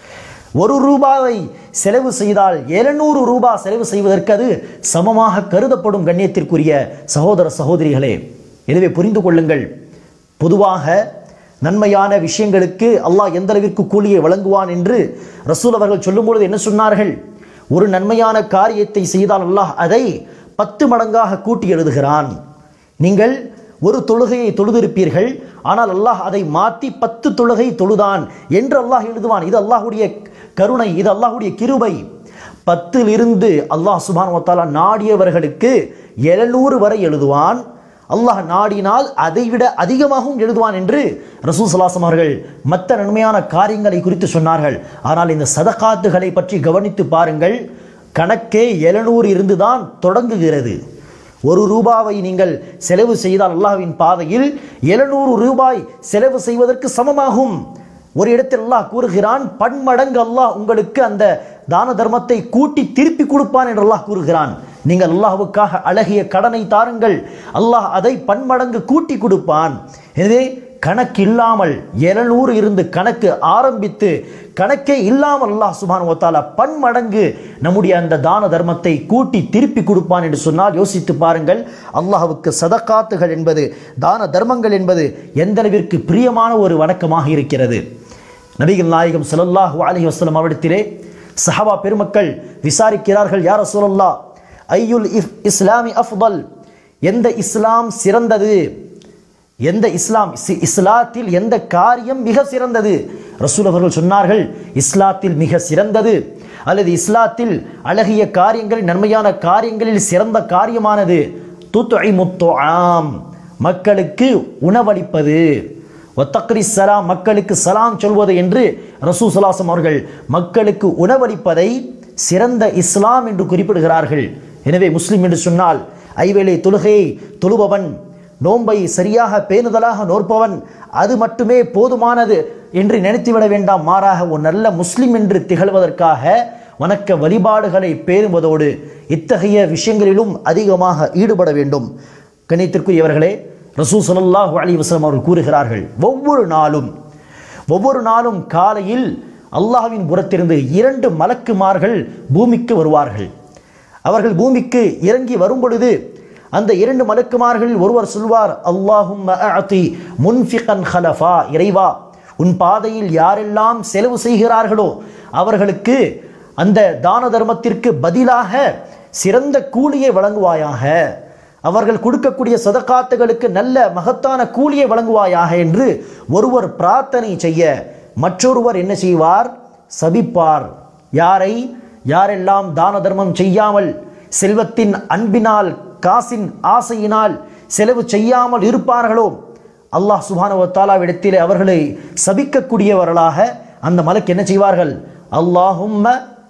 ஒரு ரூபாவை செலவு செய்தால் எழுநூறு ரூபாய் செலவு செய்வதற்கு அது சமமாக கருதப்படும் கண்ணியத்திற்குரிய சகோதர சகோதரிகளே எனவே புரிந்து கொள்ளுங்கள் பொதுவாக நன்மையான விஷயங்களுக்கு அல்லாஹ் எந்த அளவிற்கு கூலியை வழங்குவான் என்று ரசூல் அவர்கள் சொல்லும்பொழுது என்ன சொன்னார்கள் ஒரு நன்மையான காரியத்தை செய்தால் அல்லாஹ் அதை பத்து மடங்காக கூட்டி எழுதுகிறான் நீங்கள் ஒரு தொழுகையை தொழுதிருப்பீர்கள் ஆனால் அல்லாஹ் அதை மாற்றி பத்து தொழுகை தொழுதான் என்று அல்லாஹ் எழுதுவான் இது அல்லாஹுடைய கருணை இது அல்லாஹுடைய கிருபை பத்திலிருந்து அல்லாஹ் சுபான் வத்தாலா நாடியவர்களுக்கு எழுநூறு வரை எழுதுவான் அல்லாஹ் நாடினால் அதைவிட அதிகமாகவும் எழுதுவான் என்று ரசூல் சலாசம் அவர்கள் மற்ற நன்மையான காரியங்களை குறித்து சொன்னார்கள் ஆனால் இந்த சதகாத்துகளை பற்றி கவனித்து பாருங்கள் கணக்கே எழுநூறு இருந்துதான் தொடங்குகிறது ஒரு ரூபாவை நீங்கள் செலவு செய்தால் அல்லாஹ்வின் பாதையில் எழுநூறு ரூபாய் செலவு செய்வதற்கு சமமாகும் ஒரு இடத்தில் அல்லாஹ் கூறுகிறான் பன்மடங்கு அல்லாஹ் உங்களுக்கு அந்த தான தர்மத்தை கூட்டி திருப்பி கொடுப்பான் என்று அல்லாஹ் கூறுகிறான் நீங்கள் அல்லாஹ்வுக்காக அழகிய கடனை தாருங்கள் அல்லாஹ் அதை பன்மடங்கு கூட்டி கொடுப்பான் எனவே கணக்கு இல்லாமல் எழுநூறு இருந்து கணக்கு ஆரம்பித்து கணக்கே இல்லாமல் அல்லாஹ் சுபான் ஒத்தாலா பன்மடங்கு நம்முடைய அந்த தான தர்மத்தை கூட்டி திருப்பி கொடுப்பான் என்று சொன்னால் யோசித்து பாருங்கள் அல்லாஹ்வுக்கு சதக்காத்துகள் என்பது தான தர்மங்கள் என்பது எந்த அளவிற்கு பிரியமான ஒரு வணக்கமாக இருக்கிறது நபிகள் நாயகம் ஸல்லல்லாஹு அலைஹி வஸல்லம் அவரிடத்திலே சஹாபா பெருமக்கள் விசாரிக்கிறார்கள் யார் ரசூலல்லாஹ் ஐயுல் இஃப் இஸ்லாமி அஃதல் எந்த இஸ்லாம் சிறந்தது எந்த இஸ்லாம் இஸ்- இஸ்லாத்தில் எந்த காரியம் மிக சிறந்தது ரசூல் அவர்கள் சொன்னார்கள் இஸ்லாத்தில் மிக சிறந்தது அல்லது இஸ்லாத்தில் அழகிய காரியங்கள் நன்மையான காரியங்களில் சிறந்த காரியமானது துத்துஐ ஆம் மக்களுக்கு உணவளிப்பது ஒத்தக்ரி சலாம் மக்களுக்கு சலாம் சொல்வது என்று ரசூ சலாசம் அவர்கள் மக்களுக்கு உணவளிப்பதை சிறந்த இஸ்லாம் என்று குறிப்பிடுகிறார்கள் எனவே முஸ்லிம் என்று சொன்னால் ஐவேளை தொழுகையை தொழுபவன் நோன்பை சரியாக பேணுதலாக நோற்பவன் அது மட்டுமே போதுமானது என்று நினைத்துவிட வேண்டாம் மாறாக ஒரு நல்ல முஸ்லிம் என்று திகழ்வதற்காக வணக்க வழிபாடுகளை பேணுவதோடு இத்தகைய விஷயங்களிலும் அதிகமாக ஈடுபட வேண்டும் கணித்திற்குரியவர்களே ரசூ ஸல்லல்லாஹு அலைஹி வஸல்லம் அவர்கள் கூறுகிறார்கள் ஒவ்வொரு நாளும் ஒவ்வொரு நாளும் காலையில் அல்லாஹ்வின் புறத்திலிருந்து இரண்டு மலக்குமார்கள் பூமிக்கு வருவார்கள் அவர்கள் பூமிக்கு இறங்கி வரும் பொழுது அந்த இரண்டு மலக்குமார்கள் ஒருவர் சொல்வார் அல்லாஹும் முன்ஃபிகன் ஹலஃபா இறைவா உன் பாதையில் யாரெல்லாம் செலவு செய்கிறார்களோ அவர்களுக்கு அந்த தான தர்மத்திற்கு பதிலாக சிறந்த கூலியை வழங்குவாயாக அவர்கள் கொடுக்கக்கூடிய சதகாத்துகளுக்கு நல்ல மகத்தான கூலியை வழங்குவாயாக என்று ஒருவர் பிரார்த்தனை செய்ய மற்றொருவர் என்ன செய்வார் சபிப்பார் யாரை யாரெல்லாம் தான தர்மம் செய்யாமல் செல்வத்தின் அன்பினால் காசின் ஆசையினால் செலவு செய்யாமல் இருப்பார்களோ அல்லாஹ் சுபானவ தாலாவிடத்திலே அவர்களை சபிக்கக்கூடியவர்களாக அந்த மலக்கு என்ன செய்வார்கள் அல்லாஹும்ம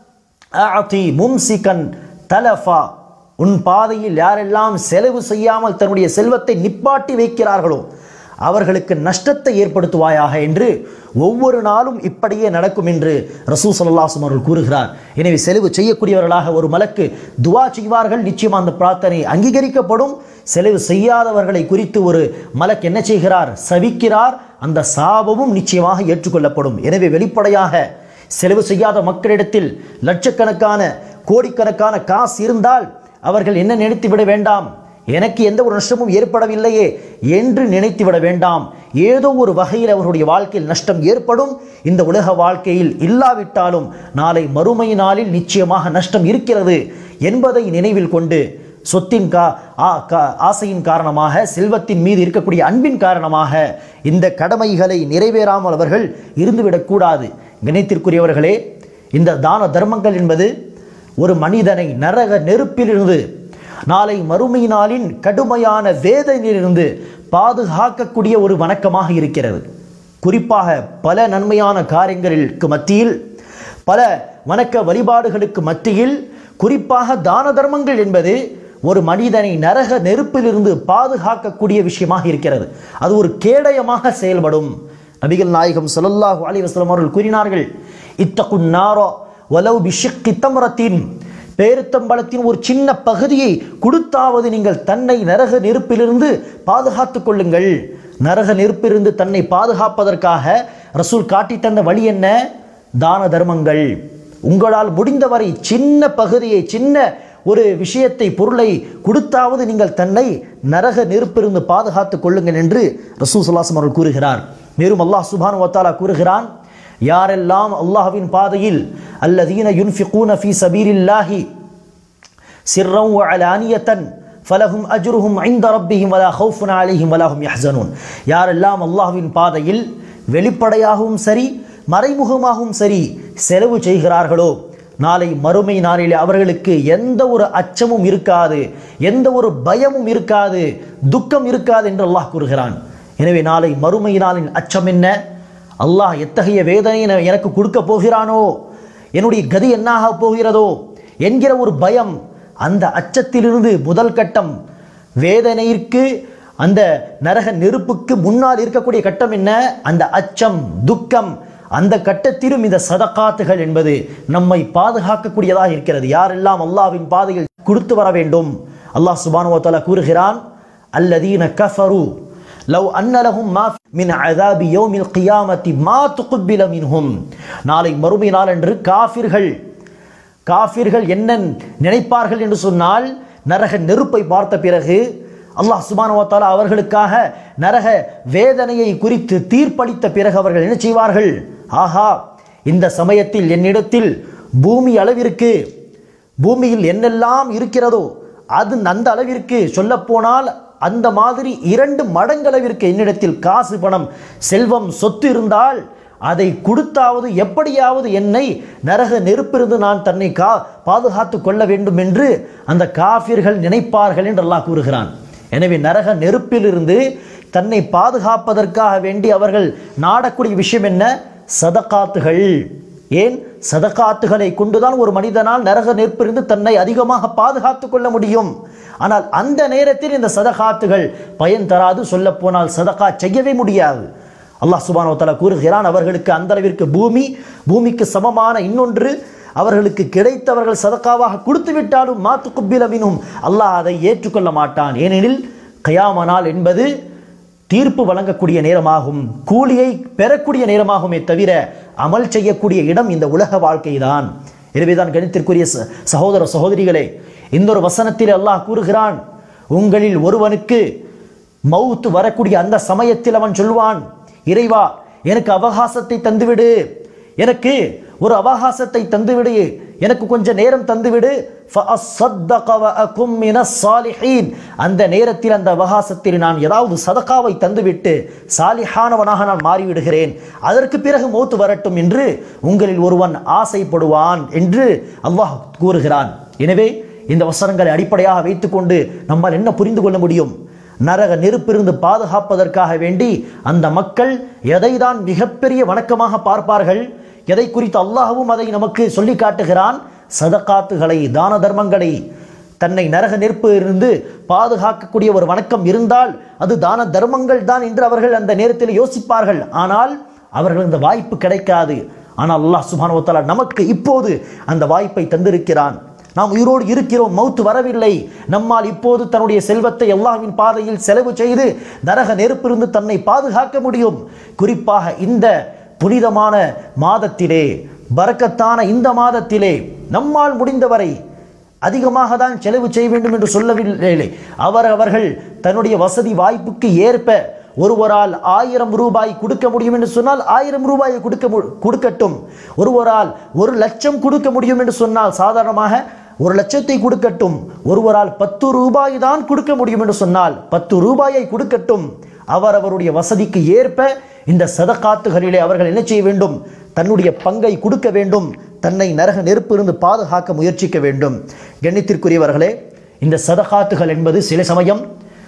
அஅதி மும்சிகன் தலஃபா உன் பாதையில் யாரெல்லாம் செலவு செய்யாமல் தன்னுடைய செல்வத்தை நிப்பாட்டி வைக்கிறார்களோ அவர்களுக்கு நஷ்டத்தை ஏற்படுத்துவாயாக என்று ஒவ்வொரு நாளும் இப்படியே நடக்கும் என்று ரசூ சல்லாஹும் அவர்கள் கூறுகிறார் எனவே செலவு செய்யக்கூடியவர்களாக ஒரு மலக்கு துவா செய்வார்கள் நிச்சயம் அந்த பிரார்த்தனை அங்கீகரிக்கப்படும் செலவு செய்யாதவர்களை குறித்து ஒரு மலக் என்ன செய்கிறார் சபிக்கிறார் அந்த சாபமும் நிச்சயமாக ஏற்றுக்கொள்ளப்படும் எனவே வெளிப்படையாக செலவு செய்யாத மக்களிடத்தில் லட்சக்கணக்கான கோடிக்கணக்கான காசு இருந்தால் அவர்கள் என்ன நினைத்து விட வேண்டாம் எனக்கு எந்த ஒரு நஷ்டமும் ஏற்படவில்லையே என்று நினைத்து விட வேண்டாம் ஏதோ ஒரு வகையில் அவருடைய வாழ்க்கையில் நஷ்டம் ஏற்படும் இந்த உலக வாழ்க்கையில் இல்லாவிட்டாலும் நாளை மறுமை நாளில் நிச்சயமாக நஷ்டம் இருக்கிறது என்பதை நினைவில் கொண்டு சொத்தின் கா ஆ- கா- ஆசையின் காரணமாக செல்வத்தின் மீது இருக்கக்கூடிய அன்பின் காரணமாக இந்த கடமைகளை நிறைவேறாமல் அவர்கள் இருந்துவிடக்கூடாது கணித்திற்குரியவர்களே இந்த தான தர்மங்கள் என்பது ஒரு மனிதனை நரக நெருப்பிலிருந்து நாளை மறுமை நாளின் கடுமையான வேதனையிலிருந்து பாதுகாக்கக்கூடிய ஒரு வணக்கமாக இருக்கிறது குறிப்பாக பல நன்மையான காரியங்களுக்கு மத்தியில் பல வணக்க வழிபாடுகளுக்கு மத்தியில் குறிப்பாக தான தர்மங்கள் என்பது ஒரு மனிதனை நரக நெருப்பிலிருந்து பாதுகாக்கக்கூடிய விஷயமாக இருக்கிறது அது ஒரு கேடயமாக செயல்படும் நபிகள் நாயகம் ஸல்லல்லாஹு அலைஹி வஸல்லம் அவர்கள் கூறினார்கள் இத்தகுன் நாரோ வலவ் பிஷிக்கி தம்ரத்தின் பேருத்தம்பளத்தின் ஒரு சின்ன பகுதியை கொடுத்தாவது நீங்கள் தன்னை நரக நெருப்பிலிருந்து பாதுகாத்துக் கொள்ளுங்கள் நரக நெருப்பிலிருந்து தன்னை பாதுகாப்பதற்காக ரசூல் காட்டி தந்த வழி என்ன தான தர்மங்கள் உங்களால் முடிந்தவரை சின்ன பகுதியை சின்ன ஒரு விஷயத்தை பொருளை கொடுத்தாவது நீங்கள் தன்னை நரக நெருப்பிலிருந்து பாதுகாத்துக் கொள்ளுங்கள் என்று ரசூல் சுல்லாசம் அவர்கள் கூறுகிறார் மேலும் அல்லாஹ் சுபானு வத்தாலா கூறுகிறான் யாரெல்லாம் அல்லாஹ்வின் பாதையில் அல்லதீன யுன்ஃபிகூன ஃபீ சபீலில்லாஹி சிர்ரம் வ அலானியத்தன் ஃபலஹும் அஜ்ருஹும் ஐந்த ரப்பிஹிம் வலா ஹவுஃபுன் அலைஹிம் வலா ஹும் யஹ்ஸனூன் யாரெல்லாம் அல்லாஹ்வின் பாதையில் வெளிப்படையாகவும் சரி மறைமுகமாகவும் சரி செலவு செய்கிறார்களோ நாளை மறுமை நாளிலே அவர்களுக்கு எந்த ஒரு அச்சமும் இருக்காது எந்த ஒரு பயமும் இருக்காது துக்கம் இருக்காது என்று அல்லாஹ் கூறுகிறான் எனவே நாளை மறுமை நாளின் அச்சம் என்ன அல்லாஹ் எத்தகைய வேதனையை என- எனக்கு கொடுக்க போகிறானோ என்னுடைய கதி என்னாக போகிறதோ என்கிற ஒரு பயம் அந்த அச்சத்திலிருந்து முதல் கட்டம் வேதனைக்கு அந்த நரக நெருப்புக்கு முன்னால் இருக்கக்கூடிய கட்டம் என்ன அந்த அச்சம் துக்கம் அந்த கட்டத்திலும் இந்த சதகாத்துகள் என்பது நம்மை பாதுகாக்கக்கூடியதாக இருக்கிறது யாரெல்லாம் அல்லாஹ்வின் பாதையில் கொடுத்து வர வேண்டும் அல்லாஹ் சுபானுவத்தாலா கூறுகிறான் அல்லதீன கஃபரு லவ் அன்னலஹும் மா மின் அதாபி யௌமில் கியாமத்தி மா துகுப்பில மின்ஹும் நாளை மறுமை நாள் என்று காஃபிர்கள் காஃபிர்கள் என்ன நினைப்பார்கள் என்று சொன்னால் நரக நெருப்பை பார்த்த பிறகு அல்லாஹ் சுபானுவத்தால அவர்களுக்காக நரக வேதனையை குறித்து தீர்ப்பளித்த பிறகு அவர்கள் என்ன செய்வார்கள் ஆஹா இந்த சமயத்தில் என்னிடத்தில் பூமி அளவிற்கு பூமியில் என்னெல்லாம் இருக்கிறதோ அது அந்த அளவிற்கு சொல்லப்போனால் அந்த மாதிரி இரண்டு மடங்களவிற்கு என்னிடத்தில் காசு பணம் செல்வம் சொத்து இருந்தால் அதை கொடுத்தாவது எப்படியாவது என்னை நரக நெருப்பிருந்து நான் தன்னை கா பாதுகாத்து கொள்ள வேண்டும் என்று அந்த காஃபிர்கள் நினைப்பார்கள் என்று அல்லாஹ் கூறுகிறான் எனவே நரக நெருப்பிலிருந்து தன்னை பாதுகாப்பதற்காக வேண்டி அவர்கள் நாடக்கூடிய விஷயம் என்ன சதகாத்துகள் ஏன் சதகாத்துகளை கொண்டுதான் ஒரு மனிதனால் நரக நெருப்பிலிருந்து தன்னை அதிகமாக பாதுகாத்துக் கொள்ள முடியும் ஆனால் அந்த நேரத்தில் இந்த சதகாத்துகள் பயன் தராது சொல்ல போனால் சதகா செய்யவே முடியாது அல்லாஹ் சுபானோ தலா கூறுகிறான் அவர்களுக்கு அந்த அளவிற்கு பூமி பூமிக்கு சமமான இன்னொன்று அவர்களுக்கு கிடைத்தவர்கள் சதக்காவாக கொடுத்து விட்டாலும் மாத்து குப்பிலவினும் அல்லாஹ் அதை ஏற்றுக்கொள்ள மாட்டான் ஏனெனில் கயாமனால் என்பது தீர்ப்பு வழங்கக்கூடிய நேரமாகும் கூலியை பெறக்கூடிய நேரமாகுமே தவிர அமல் செய்யக்கூடிய இடம் இந்த உலக வாழ்க்கைதான் எனவேதான் கணித்திற்குரிய ச- சகோதர சகோதரிகளே இந்த ஒரு வசனத்தில் அல்லாஹ் கூறுகிறான் உங்களில் ஒருவனுக்கு மவுத்து வரக்கூடிய அந்த சமயத்தில் அவன் சொல்வான் இறைவா எனக்கு அவகாசத்தை தந்துவிடு எனக்கு ஒரு அவகாசத்தை தந்துவிடு எனக்கு கொஞ்சம் நேரம் தந்துவிடு فَأَصَّدَّقَ وَأَكُن مِّنَ الصَّالِحِينَ. அந்த நேரத்தில் அந்த அவகாசத்தில் நான் ஏதாவது சதகாவை தந்துவிட்டு சாலிஹானவனாக நான் மாறிவிடுகிறேன் அதற்கு பிறகு மௌத்து வரட்டும் என்று உங்களில் ஒருவன் ஆசைப்படுவான் என்று அல்லாஹ் கூறுகிறான் எனவே இந்த வசனங்களை அடிப்படையாக வைத்துக்கொண்டு நம்மால் என்ன புரிந்து கொள்ள முடியும் நரக நெருப்பிலிருந்து பாதுகாப்பதற்காக வேண்டி அந்த மக்கள் எதைதான் மிகப்பெரிய வணக்கமாக பார்ப்பார்கள் எதை குறித்து அல்லாஹ்வும் அதை நமக்கு சொல்லி காட்டுகிறான் சதகாத்துகளை தான தர்மங்களை தன்னை நரக நெருப்பு இருந்து பாதுகாக்கக்கூடிய ஒரு வணக்கம் இருந்தால் அது தான தர்மங்கள் தான் என்று அவர்கள் அந்த நேரத்தில் யோசிப்பார்கள் ஆனால் அவர்கள் இந்த வாய்ப்பு கிடைக்காது ஆனால் அல்லாஹ் சுப்ஹானஹு வ தஆலா நமக்கு இப்போது அந்த வாய்ப்பை தந்திருக்கிறான் நாம் உயிரோடு இருக்கிறோம் மௌத்து வரவில்லை நம்மால் இப்போது தன்னுடைய செல்வத்தை அல்லாஹ்வின் பாதையில் செலவு செய்து நரக நெருப்பிலிருந்து தன்னை பாதுகாக்க முடியும் குறிப்பாக இந்த புனிதமான மாதத்திலே பரக்கத்தான இந்த மாதத்திலே நம்மால் முடிந்தவரை அதிகமாக தான் செலவு செய்ய வேண்டும் என்று சொல்லவில்லை அவர் அவர்கள் தன்னுடைய வசதி வாய்ப்புக்கு ஏற்ப ஒருவரால் ஆயிரம் ரூபாய் கொடுக்க முடியும் என்று சொன்னால் ஆயிரம் ரூபாயை கொடுக்க மு- கொடுக்கட்டும் ஒருவரால் ஒரு லட்சம் கொடுக்க முடியும் என்று சொன்னால் சாதாரணமாக ஒரு லட்சத்தை கொடுக்கட்டும் ஒருவரால் பத்து ரூபாய் தான் கொடுக்க முடியும் என்று சொன்னால் பத்து ரூபாயை கொடுக்கட்டும் அவர் அவருடைய வசதிக்கு ஏற்ப இந்த சதகாத்துகளிலே அவர்கள் என்ன செய்ய வேண்டும் தன்னுடைய பங்கை கொடுக்க வேண்டும் தன்னை நரக நெருப்பிலிருந்து பாதுகாக்க முயற்சிக்க வேண்டும் கண்ணித்திற்குரியவர்களே இந்த சதகாத்துகள் என்பது சில சமயம்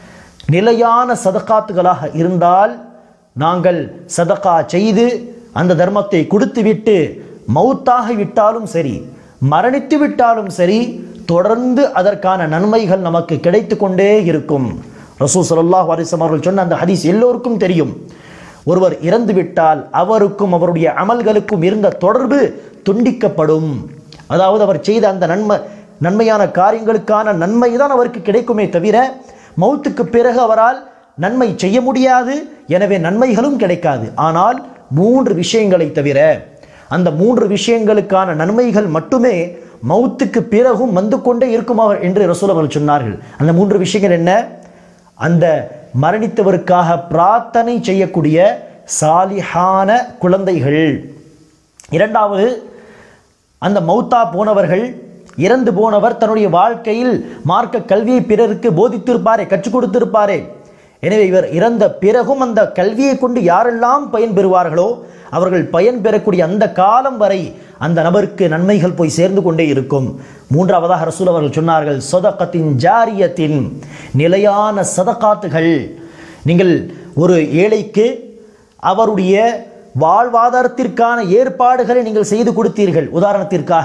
நிலையான சதகாத்துகளாக இருந்தால் நாங்கள் சதகா செய்து அந்த தர்மத்தை கொடுத்துவிட்டு மௌத்தாகி விட்டாலும் சரி மரணித்து விட்டாலும் சரி தொடர்ந்து அதற்கான நன்மைகள் நமக்கு கிடைத்து கொண்டே இருக்கும் ரசூ ஸல்லல்லாஹு அலைஹி வஸல்லம் அவர்கள் சொன்ன அந்த ஹதீஸ் எல்லோருக்கும் தெரியும் ஒருவர் இறந்து விட்டால் அவருக்கும் அவருடைய அமல்களுக்கும் இருந்த தொடர்பு துண்டிக்கப்படும் அதாவது அவர் செய்த அந்த நன்மை நன்மையான காரியங்களுக்கான நன்மை தான் அவருக்கு கிடைக்குமே தவிர மௌத்துக்கு பிறகு அவரால் நன்மை செய்ய முடியாது எனவே நன்மைகளும் கிடைக்காது ஆனால் மூன்று விஷயங்களை தவிர அந்த மூன்று விஷயங்களுக்கான நன்மைகள் மட்டுமே மௌத்துக்கு பிறகும் வந்து கொண்டே இருக்கும் அவர் என்று ரசூல் அவர்கள் சொன்னார்கள் அந்த மூன்று விஷயங்கள் என்ன அந்த மரணித்தவருக்காக பிரார்த்தனை செய்யக்கூடிய சாலிஹான குழந்தைகள் இரண்டாவது அந்த மௌத்தா போனவர்கள் இறந்து போனவர் தன்னுடைய வாழ்க்கையில் மார்க்க கல்வியை பிறருக்கு போதித்திருப்பாரே கற்றுக் கொடுத்திருப்பாரே எனவே இவர் இறந்த பிறகும் அந்த கல்வியை கொண்டு யாரெல்லாம் பயன் பெறுவார்களோ அவர்கள் பயன் பெறக்கூடிய அந்த காலம் வரை அந்த நபருக்கு நன்மைகள் போய் சேர்ந்து கொண்டே இருக்கும் மூன்றாவதாக ரசூல் அவர்கள் சொன்னார்கள் சொதக்கத்தின் ஜாரியத்தின் நிலையான சதகாத்துகள் நீங்கள் ஒரு ஏழைக்கு அவருடைய வாழ்வாதாரத்திற்கான ஏற்பாடுகளை நீங்கள் செய்து கொடுத்தீர்கள் உதாரணத்திற்காக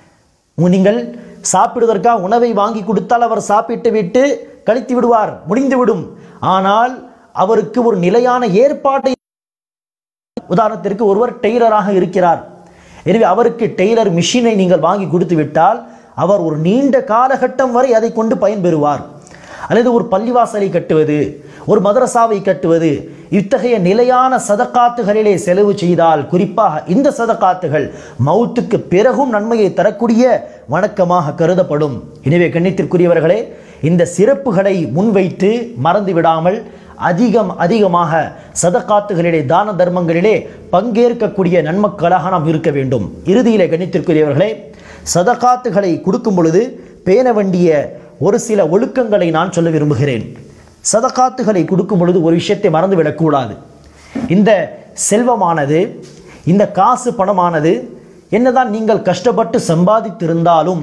உ- நீங்கள் சாப்பிடுவதற்காக உணவை வாங்கி கொடுத்தால் அவர் சாப்பிட்டு விட்டு கழித்து விடுவார் முடிந்துவிடும் ஆனால் அவருக்கு ஒரு நிலையான ஏற்பாட்டை உதாரணத்திற்கு ஒருவர் டெய்லராக இருக்கிறார் எனவே அவருக்கு டெய்லர் மிஷினை நீங்கள் வாங்கி கொடுத்து விட்டால் அவர் ஒரு நீண்ட காலகட்டம் வரை அதை கொண்டு பயன்பெறுவார் அல்லது ஒரு பள்ளிவாசலை கட்டுவது ஒரு மதரசாவை கட்டுவது இத்தகைய நிலையான சதக்காத்துகளிலே செலவு செய்தால் குறிப்பாக இந்த சதக்காத்துகள் மௌத்துக்கு பிறகும் நன்மையை தரக்கூடிய வணக்கமாக கருதப்படும் எனவே கண்ணியத்திற்குரியவர்களே இந்த சிறப்புகளை முன்வைத்து மறந்து விடாமல் அதிகம் அதிகமாக சதக்காத்துகளிலே தான தர்மங்களிலே பங்கேற்கக்கூடிய நன்மக்களாக நாம் இருக்க வேண்டும் இறுதியிலே கணித்திற்குரியவர்களே சதக்காத்துகளை கொடுக்கும் பொழுது பேண வேண்டிய ஒரு சில ஒழுக்கங்களை நான் சொல்ல விரும்புகிறேன் சதக்காத்துகளை கொடுக்கும் பொழுது ஒரு விஷயத்தை மறந்துவிடக்கூடாது இந்த செல்வமானது இந்த காசு பணமானது என்னதான் நீங்கள் கஷ்டப்பட்டு சம்பாதித்திருந்தாலும்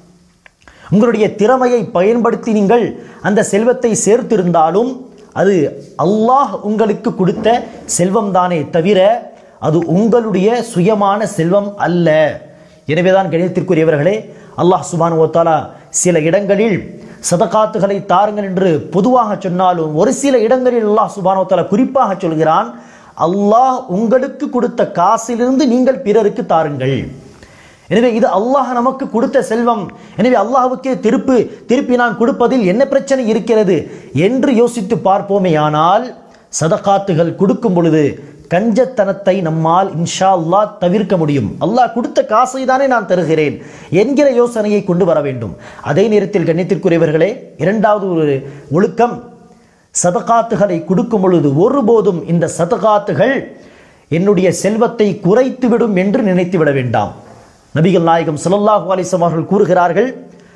உங்களுடைய திறமையை பயன்படுத்தி நீங்கள் அந்த செல்வத்தை சேர்த்திருந்தாலும் அது அல்லாஹ் உங்களுக்கு கொடுத்த செல்வம் தானே தவிர அது உங்களுடைய சுயமான செல்வம் அல்ல எனவேதான் கணிதத்திற்குரியவர்களே அல்லாஹ் சுபான் ஓத்தாலா சில இடங்களில் சதகாத்துகளை தாருங்கள் என்று பொதுவாக சொன்னாலும் ஒரு சில இடங்களில் அல்லாஹ் சுபான் ஓத்தாலா குறிப்பாக சொல்கிறான் அல்லாஹ் உங்களுக்கு கொடுத்த காசிலிருந்து நீங்கள் பிறருக்கு தாருங்கள் எனவே இது அல்லாஹ் நமக்கு கொடுத்த செல்வம் எனவே அல்லாஹ்வுக்கே திருப்பு திருப்பி நான் கொடுப்பதில் என்ன பிரச்சனை இருக்கிறது என்று யோசித்து பார்ப்போமேயானால் சதகாத்துகள் கொடுக்கும் பொழுது கஞ்சத்தனத்தை நம்மால் இன்ஷா அல்லாஹ் தவிர்க்க முடியும் அல்லாஹ் கொடுத்த காசை தானே நான் தருகிறேன் என்கிற யோசனையை கொண்டு வர வேண்டும் அதே நேரத்தில் கண்ணியத்திற்குரியவர்களே இரண்டாவது ஒரு ஒழுக்கம் சதகாத்துகளை கொடுக்கும் பொழுது ஒருபோதும் இந்த சதகாத்துகள் என்னுடைய செல்வத்தை குறைத்துவிடும் என்று நினைத்து விட வேண்டாம் நபிகள் நாயகம் ஸல்லல்லாஹு அலைஹி வஸல்லம் அவர்கள் கூறுகிறார்கள்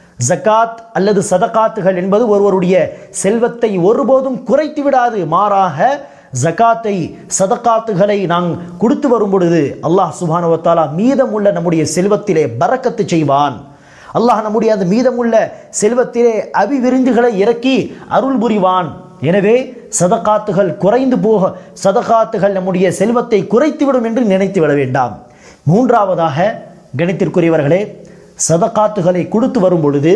ஜகாத் அல்லது சதகாத்துகள் என்பது ஒருவருடைய செல்வத்தை ஒருபோதும் குறைத்து விடாது மாறாக ஜகாத்தை சதகாத்துகளை நாம் கொடுத்து வரும் பொழுது அல்லாஹ் சுப்ஹானஹு வ தஆலா மீதமுள்ள நம்முடைய செல்வத்திலே பரக்கத்து செய்வான் அல்லாஹ் நம்முடைய அந்த மீதமுள்ள செல்வத்திலே அபிவிருந்துகளை இறக்கி அருள் புரிவான் எனவே சதகாத்துகள் குறைந்து போக சதகாத்துகள் நம்முடைய செல்வத்தை குறைத்துவிடும் என்று நினைத்து விட வேண்டாம் மூன்றாவதாக கணித்திற்குரியவர்களே சதகாத்துகளை கொடுத்து வரும் பொழுது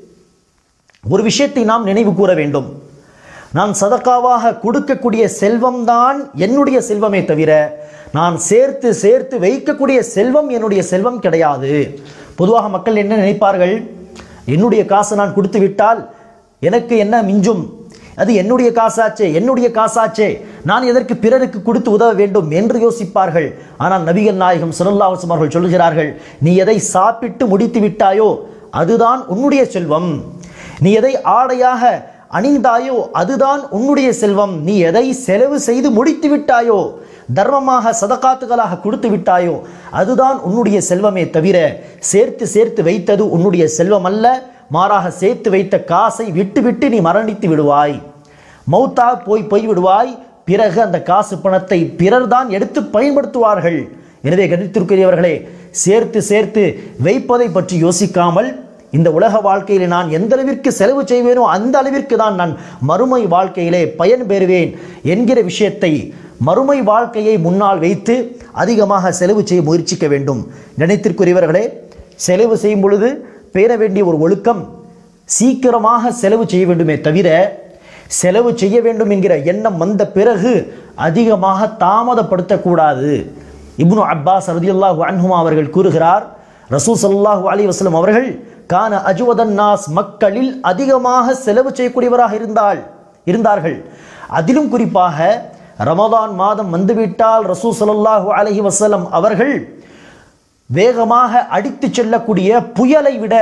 ஒரு விஷயத்தை நாம் நினைவு கூற வேண்டும் நான் சதக்காவாக கொடுக்கக்கூடிய செல்வம்தான் என்னுடைய செல்வமே தவிர நான் சேர்த்து சேர்த்து வைக்கக்கூடிய செல்வம் என்னுடைய செல்வம் கிடையாது பொதுவாக மக்கள் என்ன நினைப்பார்கள் என்னுடைய காசை நான் கொடுத்து விட்டால் எனக்கு என்ன மிஞ்சும் அது என்னுடைய காசாச்சே என்னுடைய காசாச்சே நான் எதற்கு பிறருக்கு கொடுத்து உதவ வேண்டும் என்று யோசிப்பார்கள் ஆனால் நபிகள் நாயகம் ஸல்லல்லாஹு அலைஹி அவர்கள் சொல்கிறார்கள் நீ எதை சாப்பிட்டு முடித்து விட்டாயோ அதுதான் உன்னுடைய செல்வம் நீ எதை ஆடையாக அணிந்தாயோ அதுதான் உன்னுடைய செல்வம் நீ எதை செலவு செய்து முடித்து விட்டாயோ தர்மமாக சதகாத்துகளாக கொடுத்து விட்டாயோ அதுதான் உன்னுடைய செல்வமே தவிர சேர்த்து சேர்த்து வைத்தது உன்னுடைய செல்வம் அல்ல மாறாக சேர்த்து வைத்த காசை விட்டு விட்டு நீ மரணித்து விடுவாய் மௌத்தா போய் போய் விடுவாய் பிறகு அந்த காசு பணத்தை பிறர்தான் எடுத்து பயன்படுத்துவார்கள் எனவே கணித்திற்குரியவர்களே சேர்த்து சேர்த்து வைப்பதை பற்றி யோசிக்காமல் இந்த உலக வாழ்க்கையிலே நான் எந்த அளவிற்கு செலவு செய்வேனோ அந்த அளவிற்கு தான் நான் மறுமை வாழ்க்கையிலே பயன் பெறுவேன் என்கிற விஷயத்தை மறுமை வாழ்க்கையை முன்னால் வைத்து அதிகமாக செலவு செய்ய முயற்சிக்க வேண்டும் நினைத்திற்குரியவர்களே செலவு செய்யும் பொழுது பேண வேண்டிய ஒரு ஒழுக்கம் சீக்கிரமாக செலவு செய்ய வேண்டுமே தவிர செலவு செய்ய வேண்டும் என்கிற எண்ணம் வந்த பிறகு அதிகமாக தாமதப்படுத்தக்கூடாது இப்னு அப்பாஸ் ரதியுல்லாஹு அன்ஹுமா அவர்கள் கூறுகிறார் ரசூல் ஸல்லல்லாஹு அலைஹி வஸல்லம் அவர்கள் கான அஜுவதன் நாஸ் மக்களில் அதிகமாக செலவு செய்யக்கூடியவராக இருந்தால் இருந்தார்கள் அதிலும் குறிப்பாக ரமதான் மாதம் வந்துவிட்டால் ரசூல் ஸல்லல்லாஹு அலைஹி வஸல்லம் அவர்கள் வேகமாக அடித்துச் செல்லக்கூடிய புயலை விட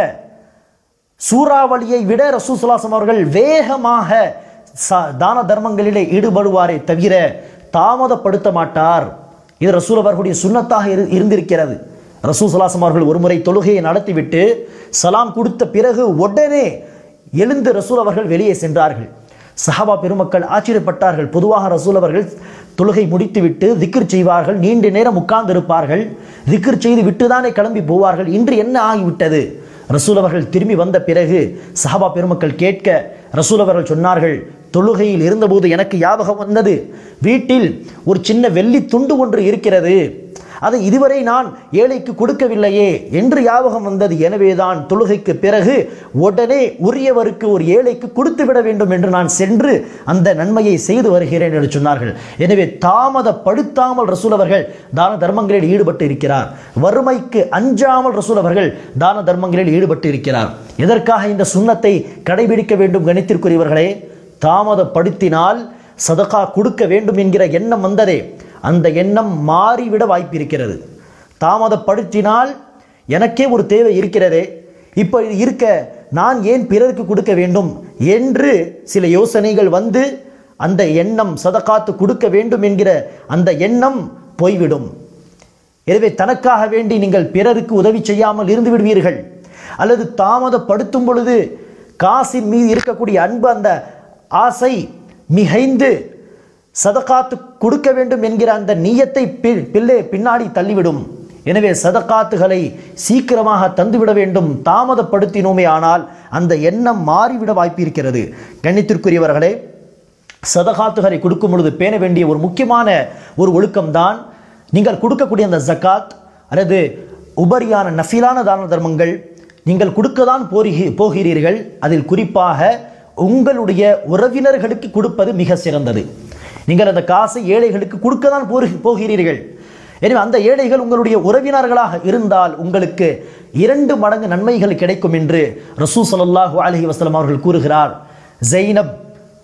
சூறாவளியை விட ரசூசுல்லாசம் அவர்கள் வேகமாக ச- தான தர்மங்களிலே ஈடுபடுவாரே தவிர தாமதப்படுத்த மாட்டார் இது ரசூல் அவர்களுடைய சுன்னத்தாக இரு இருந்திருக்கிறது ரசூசுல்லாசம் அவர்கள் ஒருமுறை தொழுகையை நடத்திவிட்டு சலாம் கொடுத்த பிறகு உடனே எழுந்து ரசூல் அவர்கள் வெளியே சென்றார்கள் சஹாபா பெருமக்கள் ஆச்சரியப்பட்டார்கள் பொதுவாக ரசூல் அவர்கள் தொழுகை முடித்துவிட்டு திக்ர் செய்வார்கள் நீண்ட நேரம் உட்கார்ந்து இருப்பார்கள் திக்ர் செய்து விட்டுதானே கிளம்பி போவார்கள் இன்று என்ன ஆகிவிட்டது ரசூல் அவர்கள் திரும்பி வந்த பிறகு சஹாபா பெருமக்கள் கேட்க ரசூல் அவர்கள் சொன்னார்கள் தொழுகையில் இருந்தபோது எனக்கு ஞாபகம் வந்தது வீட்டில் ஒரு சின்ன வெள்ளி துண்டு ஒன்று இருக்கிறது அதை இதுவரை நான் ஏழைக்கு கொடுக்கவில்லையே என்று ஞாபகம் வந்தது எனவேதான் தொழுகைக்கு பிறகு உடனே உரியவருக்கு ஒரு ஏழைக்கு கொடுத்து விட வேண்டும் என்று நான் சென்று அந்த நன்மையை செய்து வருகிறேன் என்று சொன்னார்கள் எனவே தாமதப்படுத்தாமல் ரசூல் அவர்கள் தான தர்மங்களில் ஈடுபட்டு இருக்கிறார் வறுமைக்கு அஞ்சாமல் ரசூல் அவர்கள் தான தர்மங்களில் ஈடுபட்டு இருக்கிறார் எதற்காக இந்த சுண்ணத்தை கடைபிடிக்க வேண்டும் கணித்திற்குரியவர்களே தாமதப்படுத்தினால் சதகா கொடுக்க வேண்டும் என்கிற எண்ணம் வந்ததே அந்த எண்ணம் மாறிவிட வாய்ப்பு இருக்கிறது தாமதப்படுத்தினால் எனக்கே ஒரு தேவை இருக்கிறதே இப்போ இது இருக்க நான் ஏன் பிறருக்கு கொடுக்க வேண்டும் என்று சில யோசனைகள் வந்து அந்த எண்ணம் சதகாத்து கொடுக்க வேண்டும் என்கிற அந்த எண்ணம் போய்விடும் எனவே தனக்காக வேண்டி நீங்கள் பிறருக்கு உதவி செய்யாமல் இருந்து விடுவீர்கள் அல்லது தாமதப்படுத்தும் பொழுது காசின் மீது இருக்கக்கூடிய அன்பு அந்த ஆசை மிகைந்து சதகாத்து கொடுக்க வேண்டும் என்கிற அந்த நீயத்தை பி- பிள்ளை பின்னாடி தள்ளிவிடும் எனவே சதகாத்துகளை சீக்கிரமாக தந்துவிட வேண்டும் தாமதப்படுத்தினோமே ஆனால் அந்த எண்ணம் மாறிவிட வாய்ப்பு இருக்கிறது கண்ணித்திற்குரியவர்களே சதகாத்துகளை கொடுக்கும் பொழுது பேண வேண்டிய ஒரு முக்கியமான ஒரு ஒழுக்கம்தான் நீங்கள் கொடுக்கக்கூடிய அந்த ஜக்காத் அல்லது உபரியான நஃபிலான தான தர்மங்கள் நீங்கள் கொடுக்கதான் போரிகி போகிறீர்கள் அதில் குறிப்பாக உங்களுடைய உறவினர்களுக்கு கொடுப்பது மிக சிறந்தது நீங்கள் அந்த காசை ஏழைகளுக்கு கொடுக்க தான் போகிறீர்கள் எனவே அந்த ஏழைகள் உங்களுடைய உறவினர்களாக இருந்தால் உங்களுக்கு இரண்டு மடங்கு நன்மைகள் கிடைக்கும் என்று ரசூ ஸல்லல்லாஹு அலைஹி வஸல்லம் அவர்கள் கூறுகிறார் ஜெய்னப்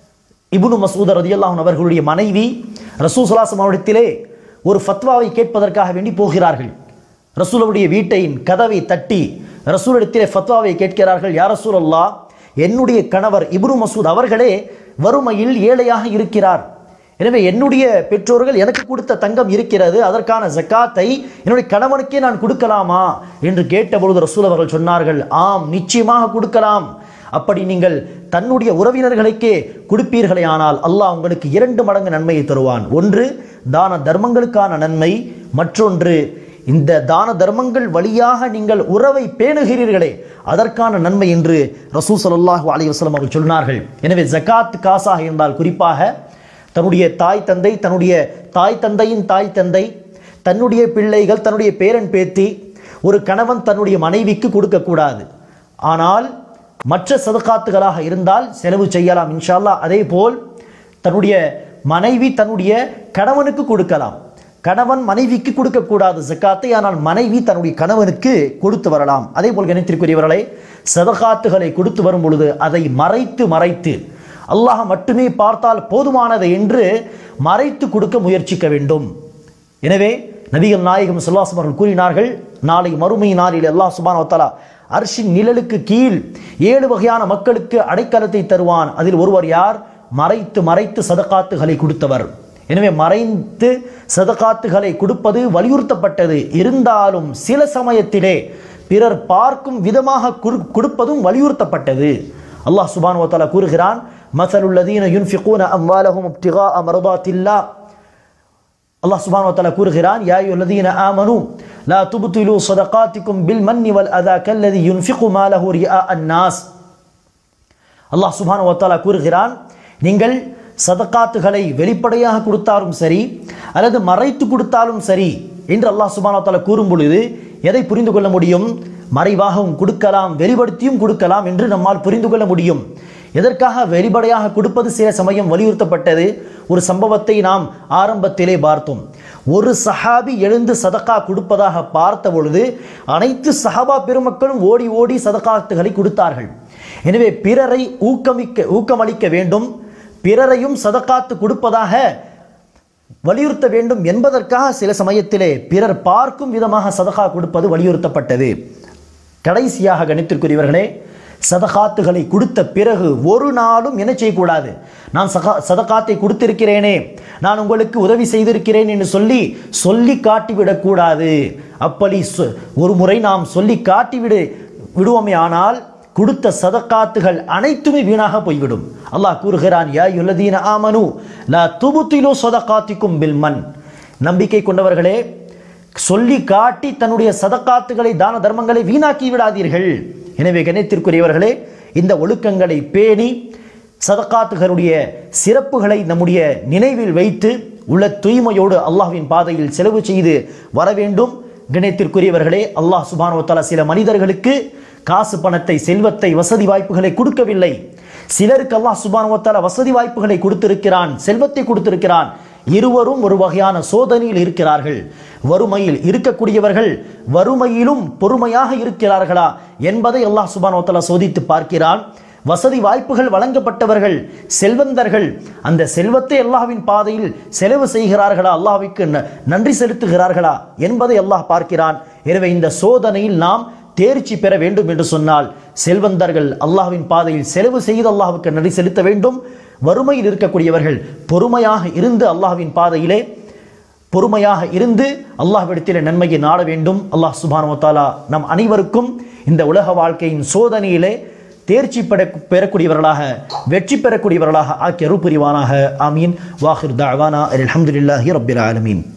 இப்னு மசூத் ரதியல்லாஹு அவர்களுடைய மனைவி ரசூசலாசம் அவரிடத்திலே ஒரு ஃபத்வாவை கேட்பதற்காக வேண்டி போகிறார்கள் ரசூலுடைய வீட்டையின் கதவை தட்டி ரசூலிடத்திலே ஃபத்வாவை கேட்கிறார்கள் யார் ரசூலல்லா என்னுடைய கணவர் இப்னு மசூத் அவர்களே வறுமையில் ஏழையாக இருக்கிறார் எனவே என்னுடைய பெற்றோர்கள் எனக்கு கொடுத்த தங்கம் இருக்கிறது அதற்கான ஜக்காத்தை என்னுடைய கணவனுக்கே நான் கொடுக்கலாமா என்று கேட்டபொழுது ரசூல் அவர்கள் சொன்னார்கள் ஆம் நிச்சயமாக கொடுக்கலாம் அப்படி நீங்கள் தன்னுடைய உறவினர்களுக்கே கொடுப்பீர்களே ஆனால் அல்லாஹ் உங்களுக்கு இரண்டு மடங்கு நன்மையை தருவான் ஒன்று தான தர்மங்களுக்கான நன்மை மற்றொன்று இந்த தான தர்மங்கள் வழியாக நீங்கள் உறவை பேணுகிறீர்களே அதற்கான நன்மை என்று ரசூல் ஸல்லல்லாஹு அலைஹி வஸல்லம் அவர்கள் சொன்னார்கள் எனவே ஜகாத் காசாக இருந்தால் குறிப்பாக தன்னுடைய தாய் தந்தை தன்னுடைய தாய் தந்தையின் தாய் தந்தை தன்னுடைய பிள்ளைகள் தன்னுடைய பேரன் பேத்தி ஒரு கணவன் தன்னுடைய மனைவிக்கு கொடுக்கக்கூடாது ஆனால் மற்ற சதகாத்துகளாக இருந்தால் செலவு செய்யலாம் இன்ஷா அல்லாஹ் அதே போல் தன்னுடைய மனைவி தன்னுடைய கணவனுக்கு கொடுக்கலாம் கணவன் மனைவிக்கு கொடுக்கக்கூடாது ஜக்காத்தை ஆனால் மனைவி தன்னுடைய கணவனுக்கு கொடுத்து வரலாம் அதே போல் கணித்திற்குரியவர்களை சதகாத்துகளை கொடுத்து வரும் பொழுது அதை மறைத்து மறைத்து அல்லாஹ் மட்டுமே பார்த்தால் போதுமானது என்று மறைத்து கொடுக்க முயற்சிக்க வேண்டும் எனவே நபிகள் நாயகம் சுல்லாசம் அவர்கள் கூறினார்கள் நாளை மறுமை நாளில் அல்லாஹ் சுபான் வத்தாலா அர்ஷின் நிழலுக்கு கீழ் ஏழு வகையான மக்களுக்கு அடைக்கலத்தை தருவான் அதில் ஒருவர் யார் மறைத்து மறைத்து சதகாத்துகளை கொடுத்தவர் எனவே மறைத்து சதகாத்துகளை கொடுப்பது வலியுறுத்தப்பட்டது இருந்தாலும் சில சமயத்திலே பிறர் பார்க்கும் விதமாக குடு- கொடுப்பதும் வலியுறுத்தப்பட்டது அல்லாஹ் சுபான் வத்தாலா கூறுகிறான் மசலுல்லதீன யுன்ஃபிகூன அம்வாலஹும் இப்திகா அமரதாத்தில்லா அல்லாஹ் சுப்ஹானஹு வ தஆலா கூறுகிறான் யா அய்யுல்லதீன ஆமனு லா துப்திலு ஸதகாத்திக்கும் பில் மன்னி வல் அதா கல்லதி யுன்ஃபிகு மாலஹு ரிஆ அன்னாஸ் அல்லாஹ் சுப்ஹானஹு வ தஆலா கூறுகிறான் நீங்கள் சதகாத்துகளை வெளிப்படையாக கொடுத்தாலும் சரி அல்லது மறைத்து கொடுத்தாலும் சரி என்று அல்லாஹ் சுப்ஹானஹு வ தஆலா கூறும் பொழுது எதை புரிந்து கொள்ள முடியும் மறைவாகவும் கொடுக்கலாம் வெளிப்படுத்தியும் கொடுக்கலாம் என்று நம்மால் புரிந்து கொள்ள முடியும் எதற்காக வெளிப்படையாக கொடுப்பது சில சமயம் வலியுறுத்தப்பட்டது ஒரு சம்பவத்தை நாம் ஆரம்பத்திலே பார்த்தோம் ஒரு சஹாபி எழுந்து சதகா கொடுப்பதாக பார்த்த பொழுது அனைத்து சஹாபா பெருமக்களும் ஓடி ஓடி சதகாத்துகளை கொடுத்தார்கள் எனவே பிறரை ஊக்கமிக்க ஊக்கமளிக்க வேண்டும் பிறரையும் சதகாத்து கொடுப்பதாக வலியுறுத்த வேண்டும் என்பதற்காக சில சமயத்திலே பிறர் பார்க்கும் விதமாக சதகா கொடுப்பது வலியுறுத்தப்பட்டது கடைசியாக கணித்திற்குரியவர்களே சதகாத்துகளை கொடுத்த பிறகு ஒரு நாளும் என்ன செய்யக்கூடாது நான் சகா சதகாத்தை கொடுத்திருக்கிறேனே நான் உங்களுக்கு உதவி செய்திருக்கிறேன் என்று சொல்லி சொல்லி காட்டிவிடக்கூடாது அப்படி சொ- ஒரு முறை நாம் சொல்லி காட்டிவிடு விடுவோமே ஆனால் கொடுத்த சதகாத்துகள் அனைத்துமே வீணாக போய்விடும் அல்லாஹ் கூறுகிறான் யா யுல்லதீன ஆமனு லா துபுத்திலோ சதகாத்திக்கும் பில் மன் நம்பிக்கை கொண்டவர்களே சொல்லி காட்டி தன்னுடைய சதக்காத்துகளை தான தர்மங்களை வீணாக்கி விடாதீர்கள் எனவே கணித்திற்குரியவர்களே இந்த ஒழுக்கங்களை பேணி சதக்காத்துகளுடைய சிறப்புகளை நம்முடைய நினைவில் வைத்து உள்ள தூய்மையோடு அல்லாஹ்வின் பாதையில் செலவு செய்து வர வேண்டும் கணித்திற்குரியவர்களே அல்லாஹ் சுபானு தஆலா சில மனிதர்களுக்கு காசு பணத்தை செல்வத்தை வசதி வாய்ப்புகளை கொடுக்கவில்லை சிலருக்கு அல்லாஹ் சுபானு தஆலா வசதி வாய்ப்புகளை கொடுத்திருக்கிறான் செல்வத்தை கொடுத்திருக்கிறான் இருவரும் ஒரு வகையான சோதனையில் இருக்கிறார்கள் வறுமையில் இருக்கக்கூடியவர்கள் வறுமையிலும் பொறுமையாக இருக்கிறார்களா என்பதை அல்லாஹ் சுபானோ தஆலா சோதித்து பார்க்கிறான் வசதி வாய்ப்புகள் வழங்கப்பட்டவர்கள் செல்வந்தர்கள் அந்த செல்வத்தை அல்லாஹ்வின் பாதையில் செலவு செய்கிறார்களா அல்லாஹ்விற்கு ந- நன்றி செலுத்துகிறார்களா என்பதை அல்லாஹ் பார்க்கிறான் எனவே இந்த சோதனையில் நாம் தேர்ச்சி பெற வேண்டும் என்று சொன்னால் செல்வந்தர்கள் அல்லாஹ்வின் பாதையில் செலவு செய்து அல்லாஹ்வுக்கு நன்றி செலுத்த வேண்டும் வறுமையில் இருக்கக்கூடியவர்கள் பொறுமையாக இருந்து அல்லாஹ்வின் பாதையிலே பொறுமையாக இருந்து அல்லாஹ்விடத்திலே நன்மையை நாட வேண்டும் அல்லாஹ் சுபானு தாலா நம் அனைவருக்கும் இந்த உலக வாழ்க்கையின் சோதனையிலே தேர்ச்சி பெற பெறக்கூடியவர்களாக வெற்றி பெறக்கூடியவர்களாக ஆக்கி அருள் புரிவானாக ஆமீன் வாஹிர் தாவானா அல்ஹம்துலில்லாஹி ரப்பில் ஆலமீன்